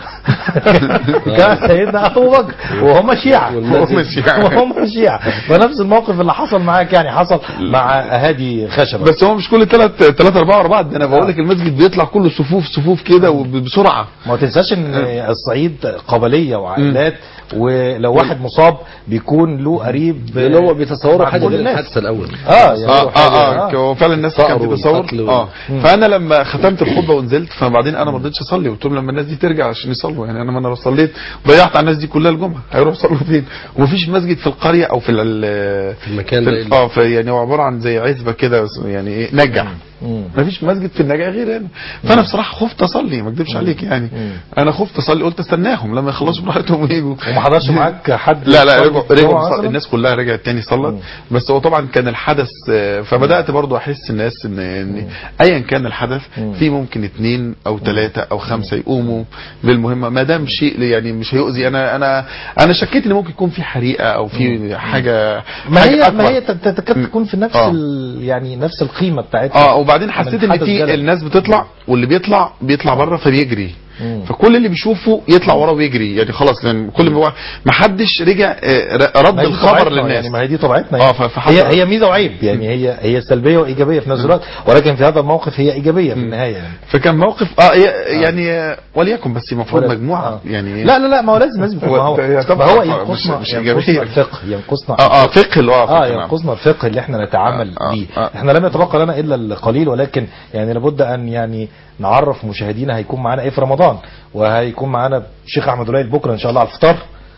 كان سيدنا ابو بكر وهم شيعه وهم شيعة. وهم شيعه فنفس الموقف اللي حصل معاك يعني حصل مع هادي خشبه بس هو مش كل ثلاث ثلاثة أربعة ورا بعض ده أنا بقول لك المسجد بيطلع كله صفوف صفوف كده وبسرعة ما تنساش ان الصعيد قبليه وعائلات ولو واحد مصاب بيكون له قريب لان هو بيتصوروا مع حاجه كل غير الناس. الحادثه الاول اه يعني اه هو اه حاجة- اه هو فعلا الناس كانت فقر بتصور والقتل وال- اه فانا لما ختمت الخطبه ونزلت فبعدين انا ما رضيتش اصلي قلت لهم لما الناس دي ترجع عشان يصلوا يعني انا ما انا لو صليت ضيعت على الناس دي كلها الجمعه هيروحوا يصلوا فين ومفيش مسجد في القريه او في ال- في المكان في ده ال- اه في يعني هو عباره عن زي عزبه كده يعني ايه نجع مم. مفيش مسجد في النجاة غير هنا فانا بصراحه خفت اصلي ما اكذبش عليك يعني مم. انا خفت اصلي قلت استناهم لما يخلصوا براحتهم ويجوا وما حضرش معاك حد لا لا يصلي رجعوا الجمعة رجعوا مثلاً؟ الناس كلها رجعت تاني صلت بس هو طبعا كان الحدث آه، فبدات برضو احس الناس ان ان ايا كان الحدث في ممكن اتنين او ثلاثه او خمسه يقوموا بالمهمه ما دام شيء يعني مش هيؤذي انا انا انا شكيت ان ممكن يكون في حريقه او في حاجه ما حاجة هي أكبر. ما هي تت- تكاد تكون في نفس آه. ال... يعني نفس القيمه بتاعتها اه وبعدين حسيت ان حدث في جلل. الناس بتطلع واللي بيطلع بيطلع بره فبيجري مم. فكل اللي بيشوفه يطلع وراه ويجري يعني خلاص لان كل ما هو ما حدش رجع آه، ر- رد ما هي دي الخبر طبيعتنا، للناس يعني ما هي دي طبيعتنا اه يعني. ف- فحصل- هي هي ميزه وعيب يعني هي هي سلبيه وايجابيه في نفس الوقت ولكن في هذا الموقف هي ايجابيه في النهايه يعني فكان موقف اه ي- يعني آه، وليكن بس المفروض ولا- مجموعه آه. يعني لا لا لا ما هو لازم لازم يكون ما هو هي طبعا ما هو مش- ينقصنا مش ينقصنا إيجابية. الفقه ينقصنا اه اه فقه اللي هو اه فقه، نعم. ينقصنا الفقه اللي احنا نتعامل آه، آه، بيه آه. احنا لم يتبقى لنا الا القليل ولكن يعني لابد ان يعني نعرف مشاهدينا هيكون معانا ايه في رمضان وهيكون معانا الشيخ احمد قليل بكره ان شاء الله على الفطار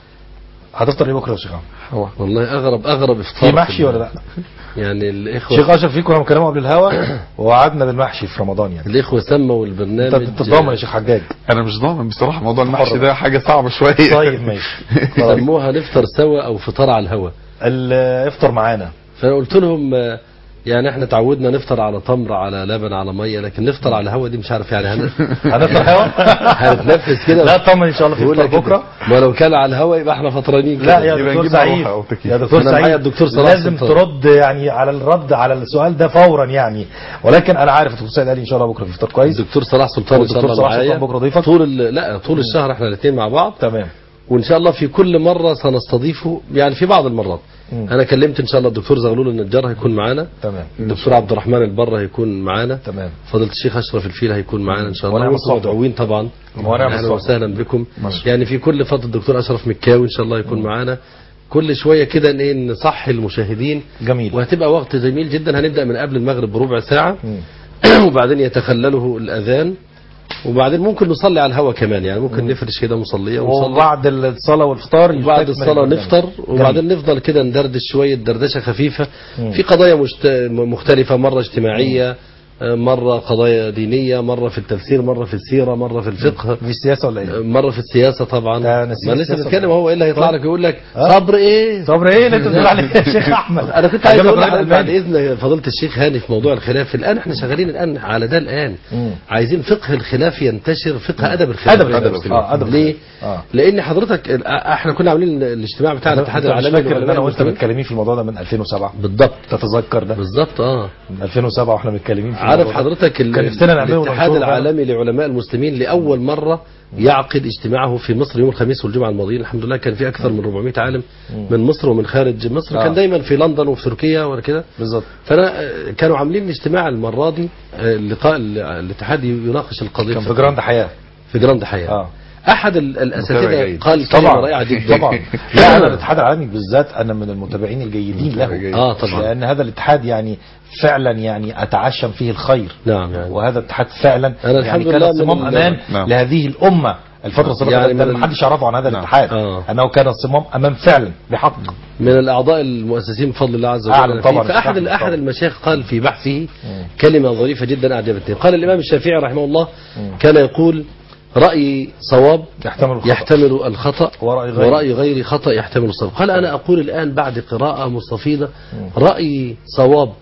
هتفطر ايه بكره يا شيخ احمد والله اغرب اغرب افطار في محشي ال- ولا لا يعني الاخوه الشيخ اشرف فيه كنا بنكلمه قبل الهوا ووعدنا بالمحشي في رمضان يعني الاخوه سموا انت البرنامج أنت تضامن يا شيخ حجاج انا مش ضامن بصراحه موضوع المحشي حر ده حاجه صعبه شويه طيب ماشي خلاص. سموها نفطر سوا او فطار على الهوا ال- افطر معانا فانا قلت لهم آه، يعني احنا تعودنا نفطر على تمر على لبن على ميه لكن نفطر على هوا دي مش عارف يعني هن... هنفطر هوا هنتنفس كده لا طمن ان شاء الله في يقول افطار لك بكره ما لو كان على الهوا يبقى احنا فطرانين كده. لا يا يبقى دكتور نجيب سعيد مروحة أو تكييف. يا دكتور أنا سعيد معايا الدكتور صلاح لازم سلطان. ترد يعني على الرد على السؤال ده فورا يعني ولكن انا عارف الدكتور سعيد قال لي ان شاء الله بكره في فطار كويس الدكتور صلاح سلطان ان شاء والدكتور الله صلاح معايا سلطان بكرة ضيفك؟ طول ال... لا طول الشهر احنا الاثنين مع بعض تمام وان شاء الله في كل مره سنستضيفه يعني في بعض المرات مم. انا كلمت ان شاء الله الدكتور زغلول النجار هيكون معانا تمام الدكتور عبد الرحمن البر هيكون معانا تمام فضيله الشيخ اشرف الفيل هيكون معانا ان شاء الله ونعم وانتم الصحبة. مدعوين طبعا ونعم اهلا الصحبة. وسهلا بكم ماشي. يعني في كل فتره الدكتور اشرف مكاوي ان شاء الله يكون معانا كل شويه كده إن- إيه نصحي المشاهدين جميل وهتبقى وقت جميل جدا هنبدا من قبل المغرب بربع ساعه مم. وبعدين يتخلله الاذان وبعدين ممكن نصلي على الهواء كمان يعني ممكن نفرش كده مصليه ونصلي وبعد الصلاه والفطار وبعد يستكمل الصلاة البرنامج. نفطر جميل. وبعدين نفضل كده ندردش شوية دردشة خفيفة مم. في قضايا مشت... مختلفة مرة اجتماعية آه، مرة قضايا دينية مرة في التفسير مرة في السيرة مرة في الفقه في السياسه ولا آه، ايه؟ مرة في السياسة طبعا ده نسيب ما لسه السياسة بنتكلم طبعا. هو ايه اللي هيطلع لك يقول لك آه. صبر ايه صبر ايه اللي انت بتقول عليه يا شيخ احمد انا كنت عايز عجبك اقول الراجل لحضرتك بعد الألماني؟ اذن فضيله الشيخ هاني في موضوع الخلاف الان احنا شغالين الان على ده الان مم. عايزين فقه الخلاف ينتشر فقه ادب الخلاف أدب بين الخلاف. المسلمين. آه، أدب ليه؟ الخلاف. آه. لان حضرتك ال- احنا كنا عاملين الاجتماع بتاع الاتحاد أنت مش العالمي فاكر ان للعلماء انا وانت المسلمين؟ متكلمين في الموضوع ده من 2007 بالضبط تتذكر ده بالظبط اه من 2007 واحنا متكلمين في عارف الموضوع ده. حضرتك ال- كان نفسنا نعمله الاتحاد وننشره فعلا. العالمي لعلماء المسلمين لاول مره يعقد اجتماعه في مصر يوم الخميس والجمعه الماضيين الحمد لله كان في اكثر من 400 عالم من مصر ومن خارج مصر آه. كان دايما في لندن وفي تركيا وكده بالظبط فانا آه، كانوا عاملين الاجتماع المره دي آه، اللقاء ال- الاتحاد يناقش القضيه كان في جراند حياه في جراند حياه اه احد ال- الاساتذه جيد. قال كلمه طبعا رائعه جدا طبعا لا انا الاتحاد العالمي بالذات انا من المتابعين الجيدين له اه طبعا لان هذا الاتحاد يعني فعلا يعني اتعشم فيه الخير نعم يعني وهذا الاتحاد فعلا أنا الحمد يعني كان لله من صمام ال- امان نعم. لهذه الامه الفتره السابقه يعني يعني ده من اللي ال- محدش يعرفه عن هذا نعم. الاتحاد آه. انه كان صمام امان فعلا بحق من الاعضاء المؤسسين بفضل الله عز وجل أعلم أنا طبعاً، فيه. فاحد أعلم احد طبعاً. المشايخ قال في بحثه كلمه ظريفه جدا اعجبتني قال الامام الشافعي رحمه الله مم. كان يقول رايي صواب يحتمل الخطأ. يحتمل الخطا ورأي غيري. ورأي غيري خطا يحتمل الصواب قال انا اقول الان بعد قراءه مستفيضه رايي صواب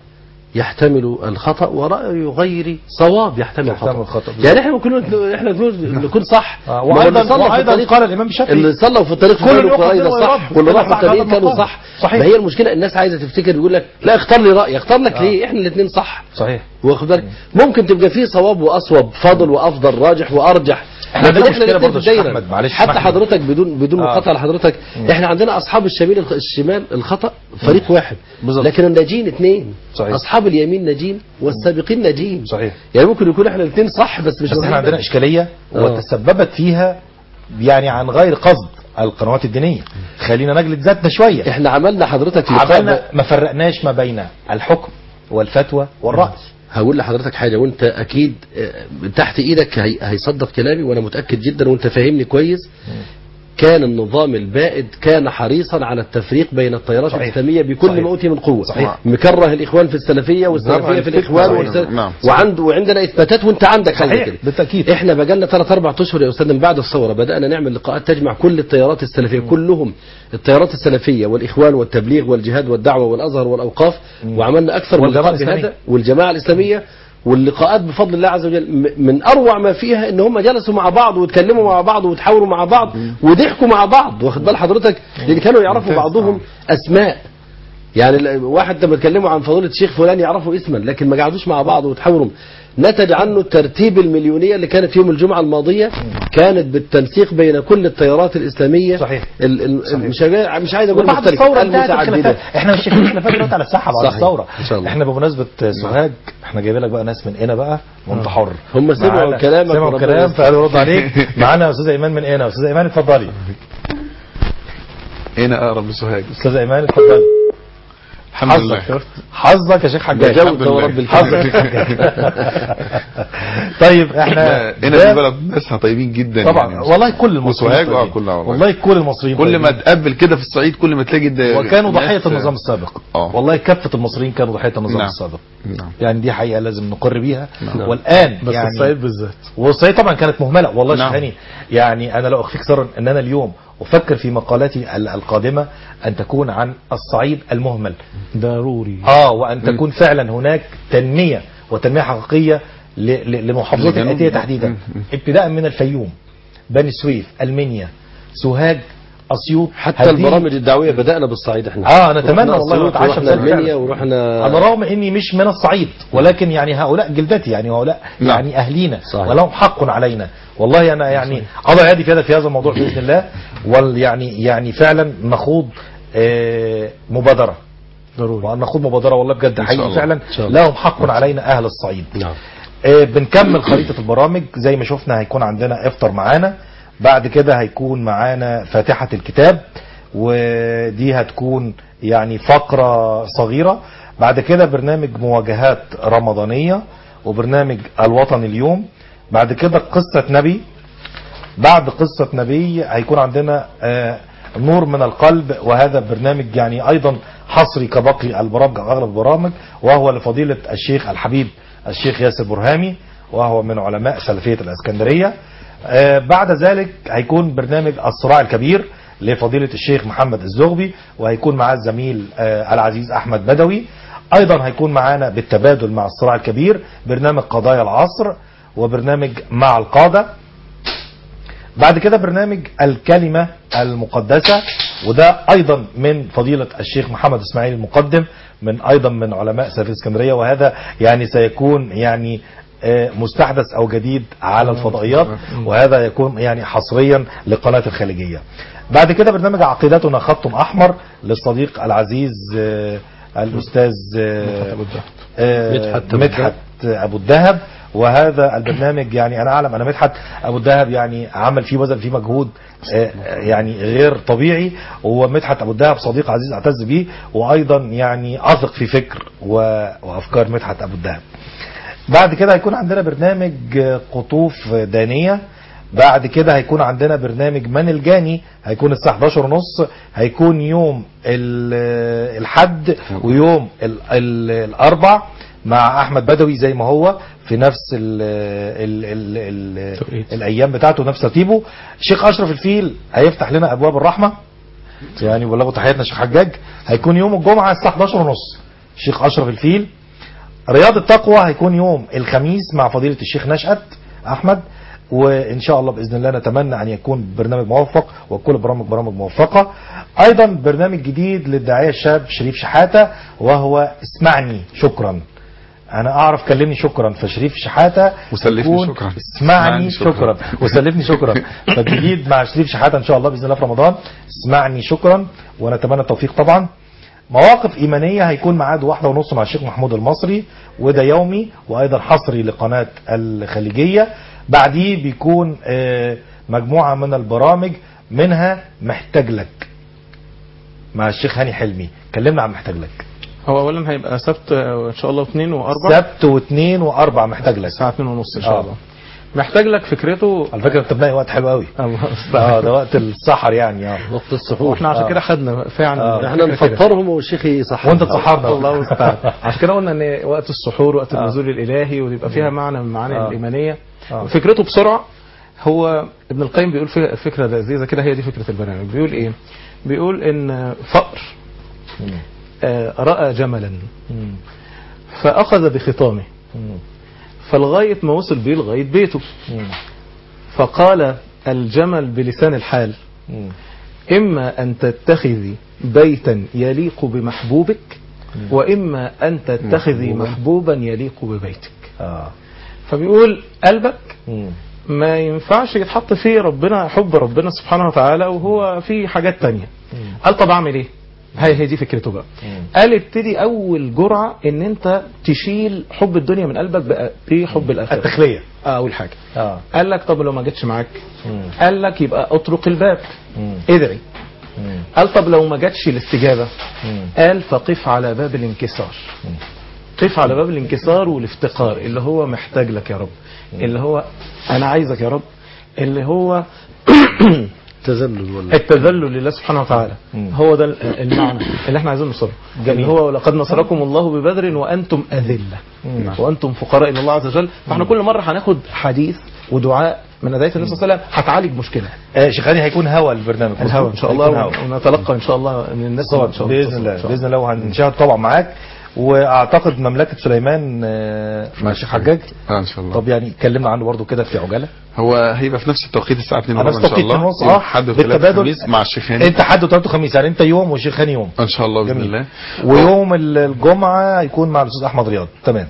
يحتمل الخطا وراي غيري صواب يحتمل يحتمل الخطا الخطأ بالظبط. يعني احنا ممكن احنا نقول نكون صح آه، ما هو اللي وايضا صلى في وايضا الطريق- قال الامام الشافعي اللي صلوا في الطريق كل كانوا يؤخذ قرينا منه صح ويرد. واللي كما راحوا فعل التانيين هذا كانوا المقام. صح صحيح. ما هي المشكله الناس عايزه تفتكر يقول لك لا اختار لي رايي اختار لك ليه احنا الاثنين صح صحيح واخد بالك ممكن تبقى فيه صواب واصوب فاضل وافضل راجح وارجح إحنا عندنا لكن مشكلة الاتنين برضه في يا شيخ الدايرة. أحمد، معلش حتى اسمح لي. حضرتك بدون بدون آه. مقاطعه لحضرتك احنا عندنا اصحاب الشمال الشمال الخطا فريق واحد بالظبط. لكن الناجين اثنين صحيح. اصحاب اليمين ناجين والسابقين ناجين صحيح يعني ممكن يكون احنا الاثنين صح بس مش بس احنا واخدين عندنا بالنا. اشكاليه آه. وتسببت فيها يعني عن غير قصد القنوات الدينيه خلينا نجلد ذاتنا شويه احنا عملنا حضرتك لقاء عملنا ما فرقناش ما بين الحكم والفتوى والراي هقول لحضرتك حاجة وانت اكيد آه، تحت ايدك هي- هيصدق كلامي وانا متأكد جدا وانت فاهمني كويس كان النظام البائد كان حريصا على التفريق بين التيارات صحيح. الإسلامية بكل صحيح. ما أوتي من قوة صحيح. مكره الإخوان في السلفية والسلفية في الفكرة. الإخوان صحيح. والسلف... نعم. وعنده وعندنا إثباتات وأنت عندك حاجة صحيح كده بالتاكيد احنا بقالنا ثلاث اربع اشهر يا استاذ من بعد الثوره بدانا نعمل لقاءات تجمع كل التيارات السلفيه كلهم التيارات السلفيه والاخوان والتبليغ والجهاد والدعوه والازهر والاوقاف وعملنا اكثر من والجماعة لقاء الإسلامية. بهذا والجماعه الاسلاميه واللقاءات بفضل الله عز وجل م- من اروع ما فيها ان هم جلسوا مع بعض واتكلموا مع بعض وتحاوروا مع بعض وضحكوا مع بعض واخد بال حضرتك لان كانوا يعرفوا ممتاز. بعضهم اسماء يعني ال- واحد لما اتكلموا عن فضيله الشيخ فلان يعرفوا اسما لكن ما قعدوش مع بعض وتحاوروا نتج عنه الترتيب المليونيه اللي كانت يوم الجمعه الماضيه كانت بالتنسيق بين كل التيارات الاسلاميه صحيح. ال ال مش عاي- مش عايز اقول وبعد مختلفة، الثوره انتهت المتعدده الخلافات احنا مش شايفين خلافات دلوقتي على الساحه بعد صحيح. الثوره إن شاء الله. احنا بمناسبه سوهاج احنا جايبين لك بقى ناس من هنا بقى وانت حر هم سمعوا معانا- كلامك سمعوا وربنا الكلام يستر. فقالوا رد عليك معانا يا استاذه ايمان من هنا استاذه ايمان اتفضلي هنا اقرب لسوهاج استاذه ايمان اتفضلي الحمد لله حظك حظك يا شيخ حجاج ده جو الحمد لله. ورب حظك الكريم يا شيخ حجاج طيب احنا لا، هنا ده- في البلد ناسها طيبين جدا طبعا يعني. والله كل المصريين وسوهاج اه طيبين. كلها والله والله كل المصريين كل ما طيبين. تقابل كده في الصعيد كل ما تلاقي ده وكانوا ناس- ضحيه النظام السابق آه. والله كافه المصريين كانوا ضحيه النظام نعم. السابق نعم. يعني دي حقيقه لازم نقر بيها نعم. والان بس يعني الصعيد بالذات والصعيد طبعا كانت مهمله والله نعم. شهاني يعني انا لا اخفيك سرا ان انا اليوم افكر في مقالاتي ال- القادمه ان تكون عن الصعيد المهمل ضروري اه وان تكون فعلا هناك تنميه وتنميه حقيقيه ل- ل- لمحافظات لجنوب- الاتيه تحديدا مم. مم. ابتداء من الفيوم بني سويف المنيا سوهاج اسيوط حتى هذه- البرامج الدعويه بدانا بالصعيد احنا اه نتمنى رحنا والله أسيوط نتعشى ورحنا بذلك المنيا فعلا. ورحنا على الرغم اني مش من الصعيد ولكن يعني هؤلاء جلدتي يعني هؤلاء نعم. يعني اهلينا صحيح. ولهم حق علينا والله انا يعني اضع يدي في هذا في هذا الموضوع باذن الله وال يعني يعني فعلا نخوض آه، مبادره ضروري وان نخوض مبادره والله بجد إن شاء حقيقي الله. فعلا إن شاء الله. لهم حق علينا اهل الصعيد نعم آه، بنكمل خريطة البرامج زي ما شفنا هيكون عندنا افطر معانا بعد كده هيكون معانا فاتحة الكتاب ودي هتكون يعني فقرة صغيرة بعد كده برنامج مواجهات رمضانية وبرنامج الوطن اليوم بعد كده قصة نبي بعد قصة نبي هيكون عندنا آه، نور من القلب وهذا برنامج يعني ايضا حصري كباقي البرامج او اغلب البرامج وهو لفضيلة الشيخ الحبيب الشيخ ياسر برهامي وهو من علماء سلفية الاسكندرية آه، بعد ذلك هيكون برنامج الصراع الكبير لفضيلة الشيخ محمد الزغبي وهيكون معاه الزميل آه، العزيز احمد بدوي ايضا هيكون معانا بالتبادل مع الصراع الكبير برنامج قضايا العصر وبرنامج مع القادة بعد كده برنامج الكلمة المقدسة وده ايضا من فضيلة الشيخ محمد اسماعيل المقدم من ايضا من علماء سلفية اسكندرية وهذا يعني سيكون يعني آه، مستحدث او جديد على الفضائيات وهذا يكون يعني حصريا لقناة الخليجية بعد كده برنامج عقيدتنا خط احمر للصديق العزيز آه، الاستاذ آه، آه، مدحت أبو مدحت ابو الدهب وهذا البرنامج يعني انا اعلم انا مدحت ابو الدهب يعني عمل فيه وزن فيه مجهود آه، يعني غير طبيعي ومدحت ابو الدهب صديق عزيز اعتز بيه وايضا يعني اثق في فكر و- وافكار مدحت ابو الدهب بعد كده هيكون عندنا برنامج قطوف دانية بعد كده هيكون عندنا برنامج من الجاني هيكون الساعة 11 ونص هيكون يوم ال- الحد ويوم ال- ال- الاربع مع احمد بدوي زي ما هو في نفس ال ال ال ال توقيت. الايام بتاعته نفس ترتيبه شيخ اشرف الفيل هيفتح لنا ابواب الرحمه يعني بلغوا تحياتنا شيخ حجاج هيكون يوم الجمعه الساعه 11 ونص شيخ اشرف الفيل رياض التقوى هيكون يوم الخميس مع فضيلة الشيخ نشأت أحمد وإن شاء الله بإذن الله نتمنى أن يكون برنامج موفق وكل برامج برامج موفقة أيضا برنامج جديد للداعية الشاب شريف شحاتة وهو اسمعني شكرا أنا أعرف كلمني شكرا فشريف شحاتة وسلفني يكون شكرا. اسمعني اسمعني شكرا. شكرا وسلفني شكرا فالجديد مع شريف شحاتة إن شاء الله بإذن الله في رمضان اسمعني شكرا ونتمنى التوفيق طبعا مواقف إيمانية هيكون ميعاد واحدة ونص مع الشيخ محمود المصري وده يومي وأيضا حصري لقناة الخليجية بعديه بيكون آه، مجموعة من البرامج منها محتاج لك مع الشيخ هاني حلمي كلمنا عن محتاج لك هو اولا هيبقى سبت آه، ان شاء الله اثنين واربع سبت واثنين واربع محتاج لك الساعه 2 ونص ان شاء آه. الله محتاج لك فكرته على فكره انت بنلاقي وقت حلو قوي الله اه المستعان ده وقت السحر يعني اه وقت السحور واحنا عشان آه. كده خدنا فعلا آه. احنا فكرة كده. نفطرهم والشيخ يصحى وانت تصحرنا الله المستعان عشان كده قلنا ان وقت السحور وقت آه. النزول الالهي ويبقى فيها معنى من المعاني آه. الايمانيه آه. فكرته بسرعه هو ابن القيم بيقول في- فكره لذيذه كده هي دي فكره البرنامج بيقول ايه بيقول ان فأر مم. آه، راى جملا مم. فاخذ بخطامه مم. فلغايه ما وصل بيه لغايه بيته مم. فقال الجمل بلسان الحال مم. إما أن تتخذي بيتا يليق بمحبوبك وإما أن تتخذي محبوبا. محبوبا يليق ببيتك اه فبيقول قلبك مم. ما ينفعش يتحط فيه ربنا حب ربنا سبحانه وتعالى وهو فيه حاجات تانية مم. قال طب اعمل ايه هي هي دي فكرته بقى مم. قال ابتدي اول جرعة ان انت تشيل حب الدنيا من قلبك بقى بحب الاخره التخليه آه، اول حاجة اه قال لك طب لو ما جتش معاك مم. قال لك يبقى اطرق الباب مم. ادعي مم. قال طب لو ما جاتش الاستجابة مم. قال فقف على باب الانكسار قف على باب الانكسار والافتقار اللي هو محتاج لك يا رب اللي هو انا عايزك يا رب اللي هو تذلل ولا التذلل لله سبحانه وتعالى مم. هو ده المعنى اللي احنا عايزين نوصله اللي هو ولقد نصركم الله ببدر وانتم اذله مم. وانتم فقراء الى الله عز وجل فاحنا كل مره هناخد حديث ودعاء من هدايه النبي صلى الله عليه وسلم هتعالج مشكله آه شيخ هاني هيكون هوا البرنامج الهوى ان شاء هيكون الله هوا. ونتلقى ان شاء الله من الناس طبعا ان شاء الله باذن الله باذن الله وهنشاهد طبعا معاك واعتقد مملكه سليمان آه، مع الشيخ حجاج اه ان شاء الله طب يعني اتكلمنا عنه برضو كده في عجاله هو هيبقى في نفس التوقيت الساعه 2 على وربع نفس ان شاء توقيت الله ونص يوم اه حد وثلاث بالتبادل خميس مع الشيخ هاني انت حد وثلاث وخميس يعني انت يوم والشيخ هاني يوم ان شاء الله باذن جميل. الله ويوم ال- الجمعه يكون مع الاستاذ احمد رياض تمام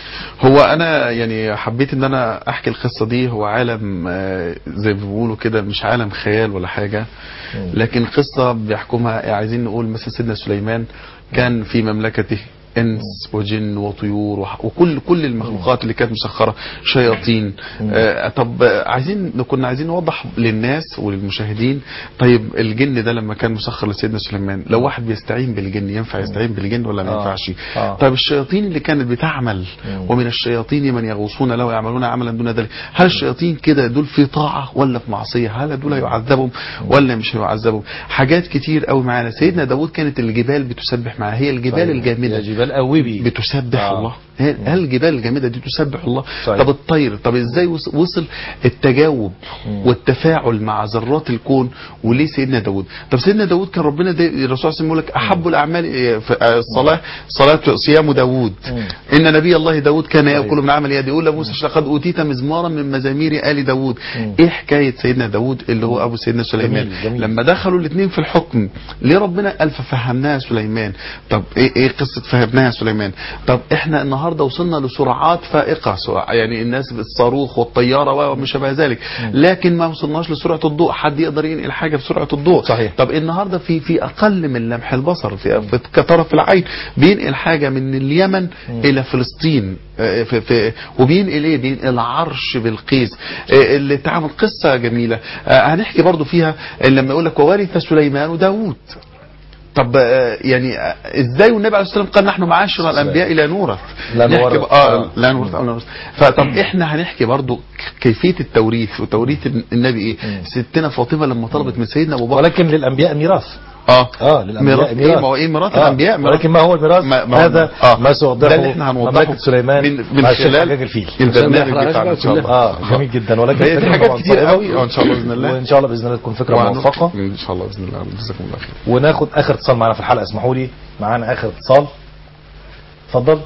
هو انا يعني حبيت ان انا احكي القصه دي هو عالم آه، زي ما بيقولوا كده مش عالم خيال ولا حاجه لكن قصه بيحكمها عايزين نقول مثلا سيدنا سليمان كان في مملكته انس وجن وطيور وح- وكل كل المخلوقات اللي كانت مسخره شياطين آه طب آه، عايزين كنا عايزين نوضح للناس وللمشاهدين طيب الجن ده لما كان مسخر لسيدنا سليمان لو واحد بيستعين بالجن ينفع يستعين بالجن ولا ما آه. ينفعش آه. طيب الشياطين اللي كانت بتعمل ومن الشياطين من يغوصون له ويعملون عملا دون ذلك هل الشياطين كده دول في طاعة ولا في معصية هل دول هيعذبهم ولا مش هيعذبهم حاجات كتير قوي معانا سيدنا داود كانت الجبال بتسبح معاه هي الجبال يا الجامدة جبال قوي بتسبح آه. الله هل هل الجبال الجامدة دي تسبح الله صحيح. طب الطير طب ازاي وص- وصل التجاوب والتفاعل مع ذرات الكون وليه سيدنا داود طب سيدنا داود كان ربنا ده الرسول صلى الله عليه وسلم يقول لك احب الاعمال إيه؟ في- آه، الصلاه صلاه صيام داود ان نبي الله داود كان ياكل من عمل يده يقول لموسى لقد اوتيت مزمارا من مزامير ال داود ايه حكايه سيدنا داود اللي هو ابو سيدنا سليمان جميل، جميل. لما دخلوا الاثنين في الحكم ليه ربنا قال ففهمناها سليمان طب ايه ايه قصه فهمناها سليمان طب احنا النهارده وصلنا لسرعات فائقه سرعة يعني الناس بالصاروخ والطياره وما شابه ذلك لكن ما وصلناش لسرعه الضوء حد يقدر ينقل حاجه بسرعه الضوء صحيح. طب النهارده في في اقل من لمح البصر في, في كطرف العين بينقل حاجه من اليمن الى فلسطين آه، في في وبينقل ايه بينقل عرش بالقيس آه، اللي تعمل قصه جميله آه، هنحكي برضو فيها لما يقول لك وورث سليمان داوود طب آه، يعني آه، ازاي والنبي عليه الصلاه والسلام قال نحن معاشر الانبياء لا نورث لا نحكي نورث. بقى- اه آه. لا نورث أو نورث فطب احنا هنحكي برضو كيفيه التوريث وتوريث النبي ايه ستنا فاطمه لما طلبت من سيدنا ابو بكر ولكن للانبياء ميراث اه اه للانبياء ميراث ميراث ايه ما هو ايه ميراث آه. الانبياء ميراث ولكن ما هو الميراث ما- ما هو- هذا آه. ما سيوضحه ده اللي احنا هنوضحه مملكه سليمان من, من مع الشيخ خلال حجاج الفيل البرنامج نحرقهاش بتاعنا بقى ان شاء الله اه جميل جدا ولكن هي دي الفكرة حاجات طبعاً كتير صعبة. قوي اه ان شاء الله باذن الله وان شاء الله باذن الله تكون فكره وهنو- موفقه ان شاء الله باذن الله جزاكم الله خير وناخد اخر اتصال معانا في الحلقه اسمحوا لي معانا اخر اتصال اتفضل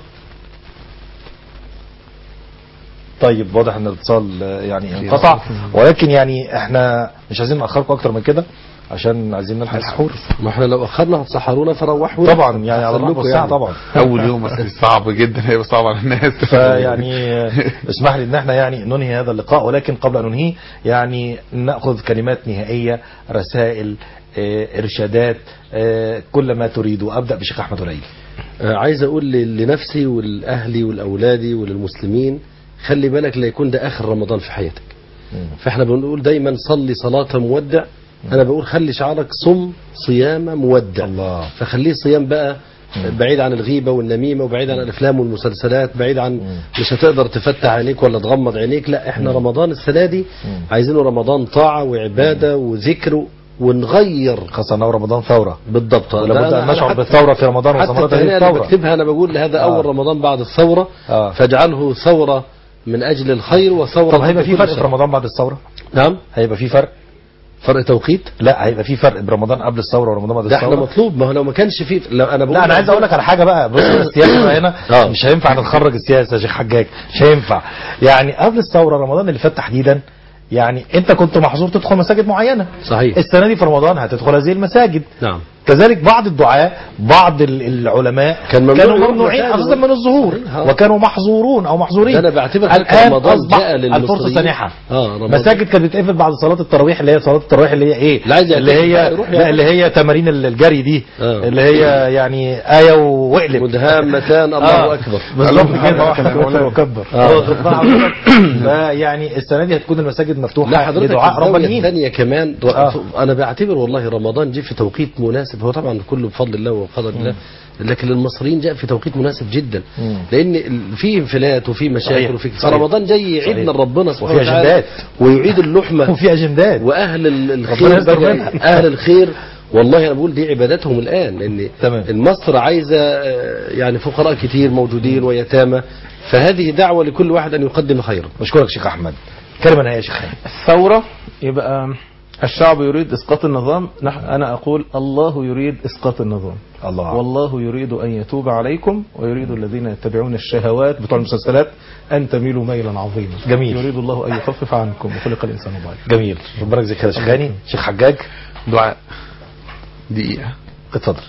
طيب واضح ان الاتصال آه، يعني انقطع ولكن يعني احنا مش عايزين ناخركم اكتر من كده عشان عايزين نلحق السحور ما احنا لو اخرنا هتسحرونا فروحوا طبعا يعني على أحسن الربع لكم والساعه يعني. طبعا اول يوم أصل صعب جدا هيبقى صعب على الناس فيعني اسمح لي ان احنا يعني ننهي هذا اللقاء ولكن قبل ان ننهيه يعني ناخذ كلمات نهائيه رسائل آه، ارشادات آه، كل ما تريدوا ابدا بشيخ احمد وليل آه، عايز اقول ل- لنفسي ولاهلي ولاولادي وللمسلمين خلي بالك لا يكون ده اخر رمضان في حياتك فاحنا بنقول دايما صلي صلاة مودع انا بقول خلي شعارك صم صيام مودع الله. فخليه صيام بقى بعيد عن الغيبة والنميمة وبعيد عن الأفلام والمسلسلات بعيد عن مش هتقدر تفتح عينيك ولا تغمض عينيك لا احنا رمضان السنة دي عايزينه رمضان طاعة وعبادة وذكر ونغير خاصة أنه رمضان ثورة بالضبط ولابد ده أن أنا نشعر حتى- بالثورة في رمضان حتى وثمرات هذه التهنئة اللي الثورة بكتبها أنا بقول هذا آه. أول رمضان بعد الثورة آه. فاجعله ثورة من أجل الخير وثورة طب هيبقى في كل فرق في شر. رمضان بعد الثورة نعم هيبقى في فرق فرق توقيت لا هيبقى في فرق برمضان قبل الثورة ورمضان بعد ده احنا الثورة مطلوب ما هو لو ما كانش فيه لو انا بقول لا انا عايز اقول لك على حاجه بقى بص السياسه بقى هنا آه. مش هينفع نتخرج السياسه يا شيخ حجاج مش هينفع يعني قبل الثوره رمضان اللي فات تحديدا يعني انت كنت محظور تدخل مساجد معينه صحيح السنه دي في رمضان هتدخل هذه المساجد نعم كذلك بعض الدعاة بعض ال- العلماء كان ممنوع كانوا يروح ممنوعين مساجد. اساسا من الظهور صحيح، آه. وكانوا محظورون او محظورين ده أنا بعتبر حتى الان رمضان اصبح جاء للمصريين. الفرصه سانحه آه، رمضان. مساجد كانت بتقفل بعد صلاه التراويح اللي هي صلاه التراويح اللي هي ايه اللي عايز اللي يعتكف بقى هي يروح لا يعمل. اللي هي تمارين ال- الجري دي آه. اللي هي يعني ايه واقلب مدهامتان الله آه. اكبر بالظبط مرة كده واحدة ولا يكبر. آه. يعني السنه دي هتكون المساجد لا مفتوحه حضرتك لدعاء الزاوية ربانيين الثانية كمان آه. انا بعتبر والله رمضان جه في توقيت مناسب هو طبعا كله بفضل الله وقدر الله لكن للمصريين جاء في توقيت مناسب جدا مم. لان ال- في انفلات وفي صحيح. مشاكل وفي صحيح. رمضان جاي يعيدنا صحيح. لربنا سبحانه وفي وتعالى أجندات. ويعيد اللحمه وفي اجندات واهل ال- ربنا الخير يستر بقى منها. اهل الخير والله انا بقول دي عباداتهم الان لان تمام. مصر عايزه آه، يعني فقراء كتير موجودين ويتامى فهذه دعوه لكل واحد ان يقدم خيرا بشكرك شيخ احمد كلمه نهائيه يا شيخ خالد. الثورة يبقى الشعب يريد اسقاط النظام نح- انا اقول الله يريد اسقاط النظام الله والله يريد ان يتوب عليكم ويريد الذين يتبعون الشهوات بتوع المسلسلات ان تميلوا ميلا عظيما جميل. يريد الله ان يخفف عنكم وخلق الانسان ضعيفا جميل ربنا يجزيك خير يا شيخ هاني شيخ حجاج دعاء دقيقة اتفضل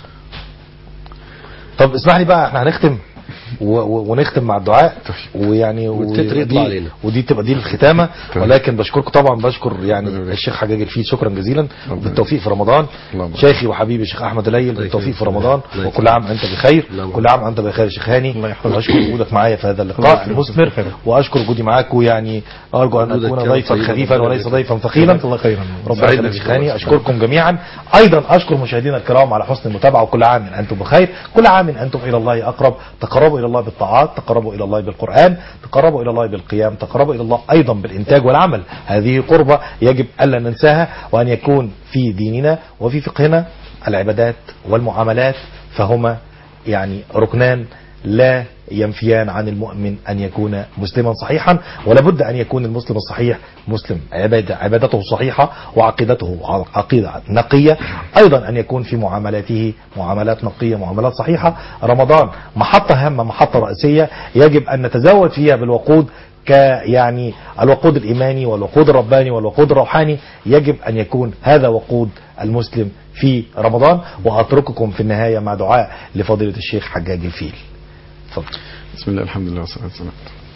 طب اسمح لي بقى احنا هنختم و- و- ونختم مع الدعاء ويعني والتتر يطلع ودي, علينا. ودي تبقى دي الختامه تمام. ولكن بشكركم طبعا بشكر يعني ربنا يبارك. الشيخ حجاج الفيل شكرا جزيلا يبارك. بالتوفيق في رمضان اللهم بارك. شيخي وحبيبي الشيخ احمد الليل الله بالتوفيق في يكرمك. رمضان الله وكل عام انت بخير اللهم كل عام انت بخير يا شيخ هاني الله يحفظك. واشكر وجودك معايا في هذا الله اللقاء يكرمك. المثمر واشكر وجودي معاكم يعني ارجو ان وجودك اكون كان ضيفا طيبا. خفيفا ربنا وليس يبارك ضيفا ثقيلا جزاك الله خيرا ربنا سعيد يخليك بك. يا خاني اشكركم جميعا ايضا اشكر مشاهدينا الكرام على حسن المتابعه وكل عام انتم بخير كل عام انتم الى الله اقرب تقربوا الى الله بالطاعات تقربوا الى الله بالقران تقربوا الى الله بالقيام تقربوا الى الله ايضا بالانتاج والعمل هذه قربه يجب الا ننساها وان يكون في ديننا وفي فقهنا العبادات والمعاملات فهما يعني ركنان لا ينفيان عن المؤمن أن يكون مسلما صحيحا ولابد أن يكون المسلم الصحيح مسلم عبادة عبادته صحيحة وعقيدته عقيدة نقية أيضا أن يكون في معاملاته معاملات نقية معاملات صحيحة رمضان محطة هامة محطة رئيسية يجب أن نتزود فيها بالوقود ك يعني الوقود الإيماني والوقود الرباني والوقود الروحاني يجب أن يكون هذا وقود المسلم في رمضان وأترككم في النهاية مع دعاء لفضيلة الشيخ حجاج الفيل اتفضل بسم الله الحمد لله والصلاة والسلام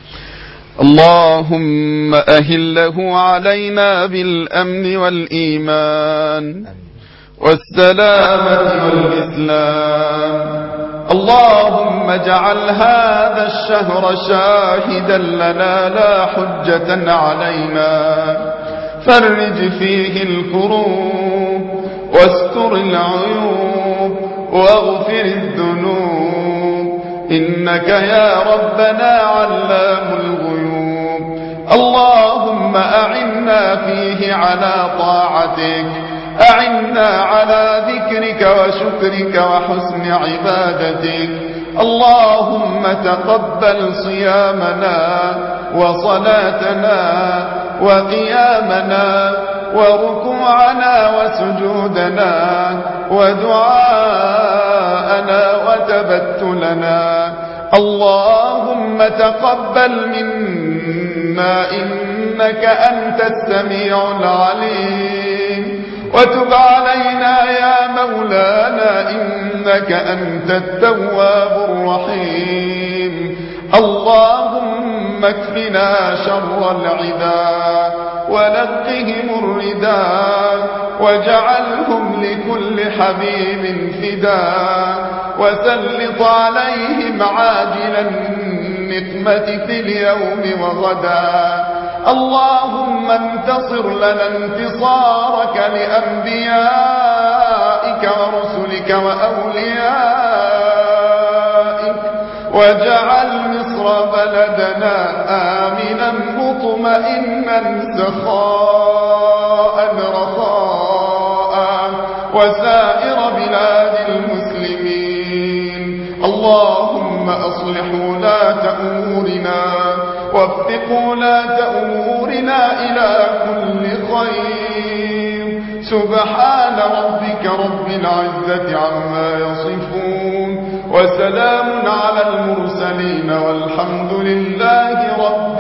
اللهم أهله علينا بالأمن والإيمان والسلامة والإسلام اللهم اجعل هذا الشهر شاهدا لنا لا حجة علينا فرج فيه الكروب واستر العيوب واغفر الذنوب إنك يا ربنا علام الغيوب اللهم أعنا فيه على طاعتك أعنا على ذكرك وشكرك وحسن عبادتك اللهم تقبل صيامنا وصلاتنا وقيامنا وركوعنا وسجودنا ودعاءنا وتبتلنا اللهم تقبل منا إنك أنت السميع العليم وتب علينا يا مولانا إنك أنت التواب الرحيم اللهم اكفنا شر العدا ونقهم الردى واجعلهم لكل حبيب فدا وسلط عليهم عاجل النقمة في اليوم وغدا اللهم انتصر لنا انتصارك لأنبيائك ورسلك وأوليائك واجعل مصر بلدنا آمنا مطمئنا سخاء رخاء وسائر بلاد المسلمين اللهم أصلح ولاة أمورنا وفق ولاة أمورنا إلى كل خير سبحان ربك رب العزة عما يصفون وسلام على المرسلين والحمد لله رب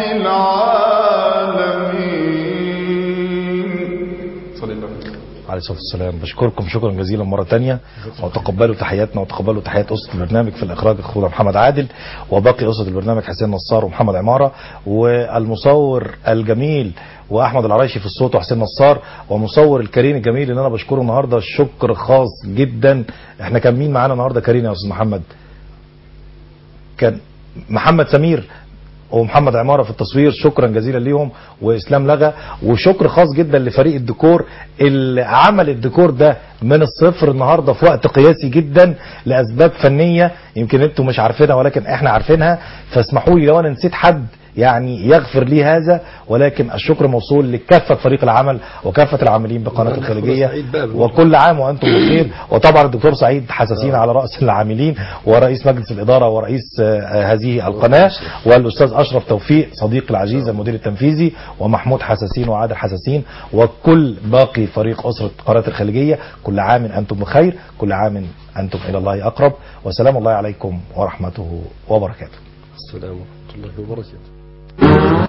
العالمين صلى الله عليه وسلم عليه الصلاه والسلام بشكركم شكرا جزيلا مره تانية وتقبلوا تحياتنا وتقبلوا تحيات اسره البرنامج في الاخراج اخونا محمد عادل وباقي اسره البرنامج حسين نصار ومحمد عماره والمصور الجميل واحمد العرايشي في الصوت وحسين نصار ومصور الكريم الجميل اللي انا بشكره النهارده شكر خاص جدا احنا كان مين معانا النهارده كريم يا استاذ محمد كان محمد سمير ومحمد عمارة في التصوير شكرا جزيلا ليهم وإسلام لغا وشكر خاص جدا لفريق الديكور اللي عمل الديكور ده من الصفر النهاردة في وقت قياسي جدا لأسباب فنية يمكن انتم مش عارفينها ولكن احنا عارفينها فاسمحوا لي لو انا نسيت حد يعني يغفر لي هذا ولكن الشكر موصول لكافة فريق العمل وكافة العاملين بقناة وعلى الخليجية سعيد بقى وكل عام وأنتم بخير وطبعا الدكتور سعيد حساسين على رأس العاملين ورئيس مجلس الإدارة ورئيس آه، هذه القناة والأستاذ أشرف توفيق صديق العزيز المدير التنفيذي ومحمود حساسين وعادل حساسين وكل باقي فريق أسرة قناة الخليجية كل عام أنتم بخير كل عام أنتم إلى الله أقرب وسلام الله عليكم ورحمته وبركاته السلام ورحمة الله وبركاته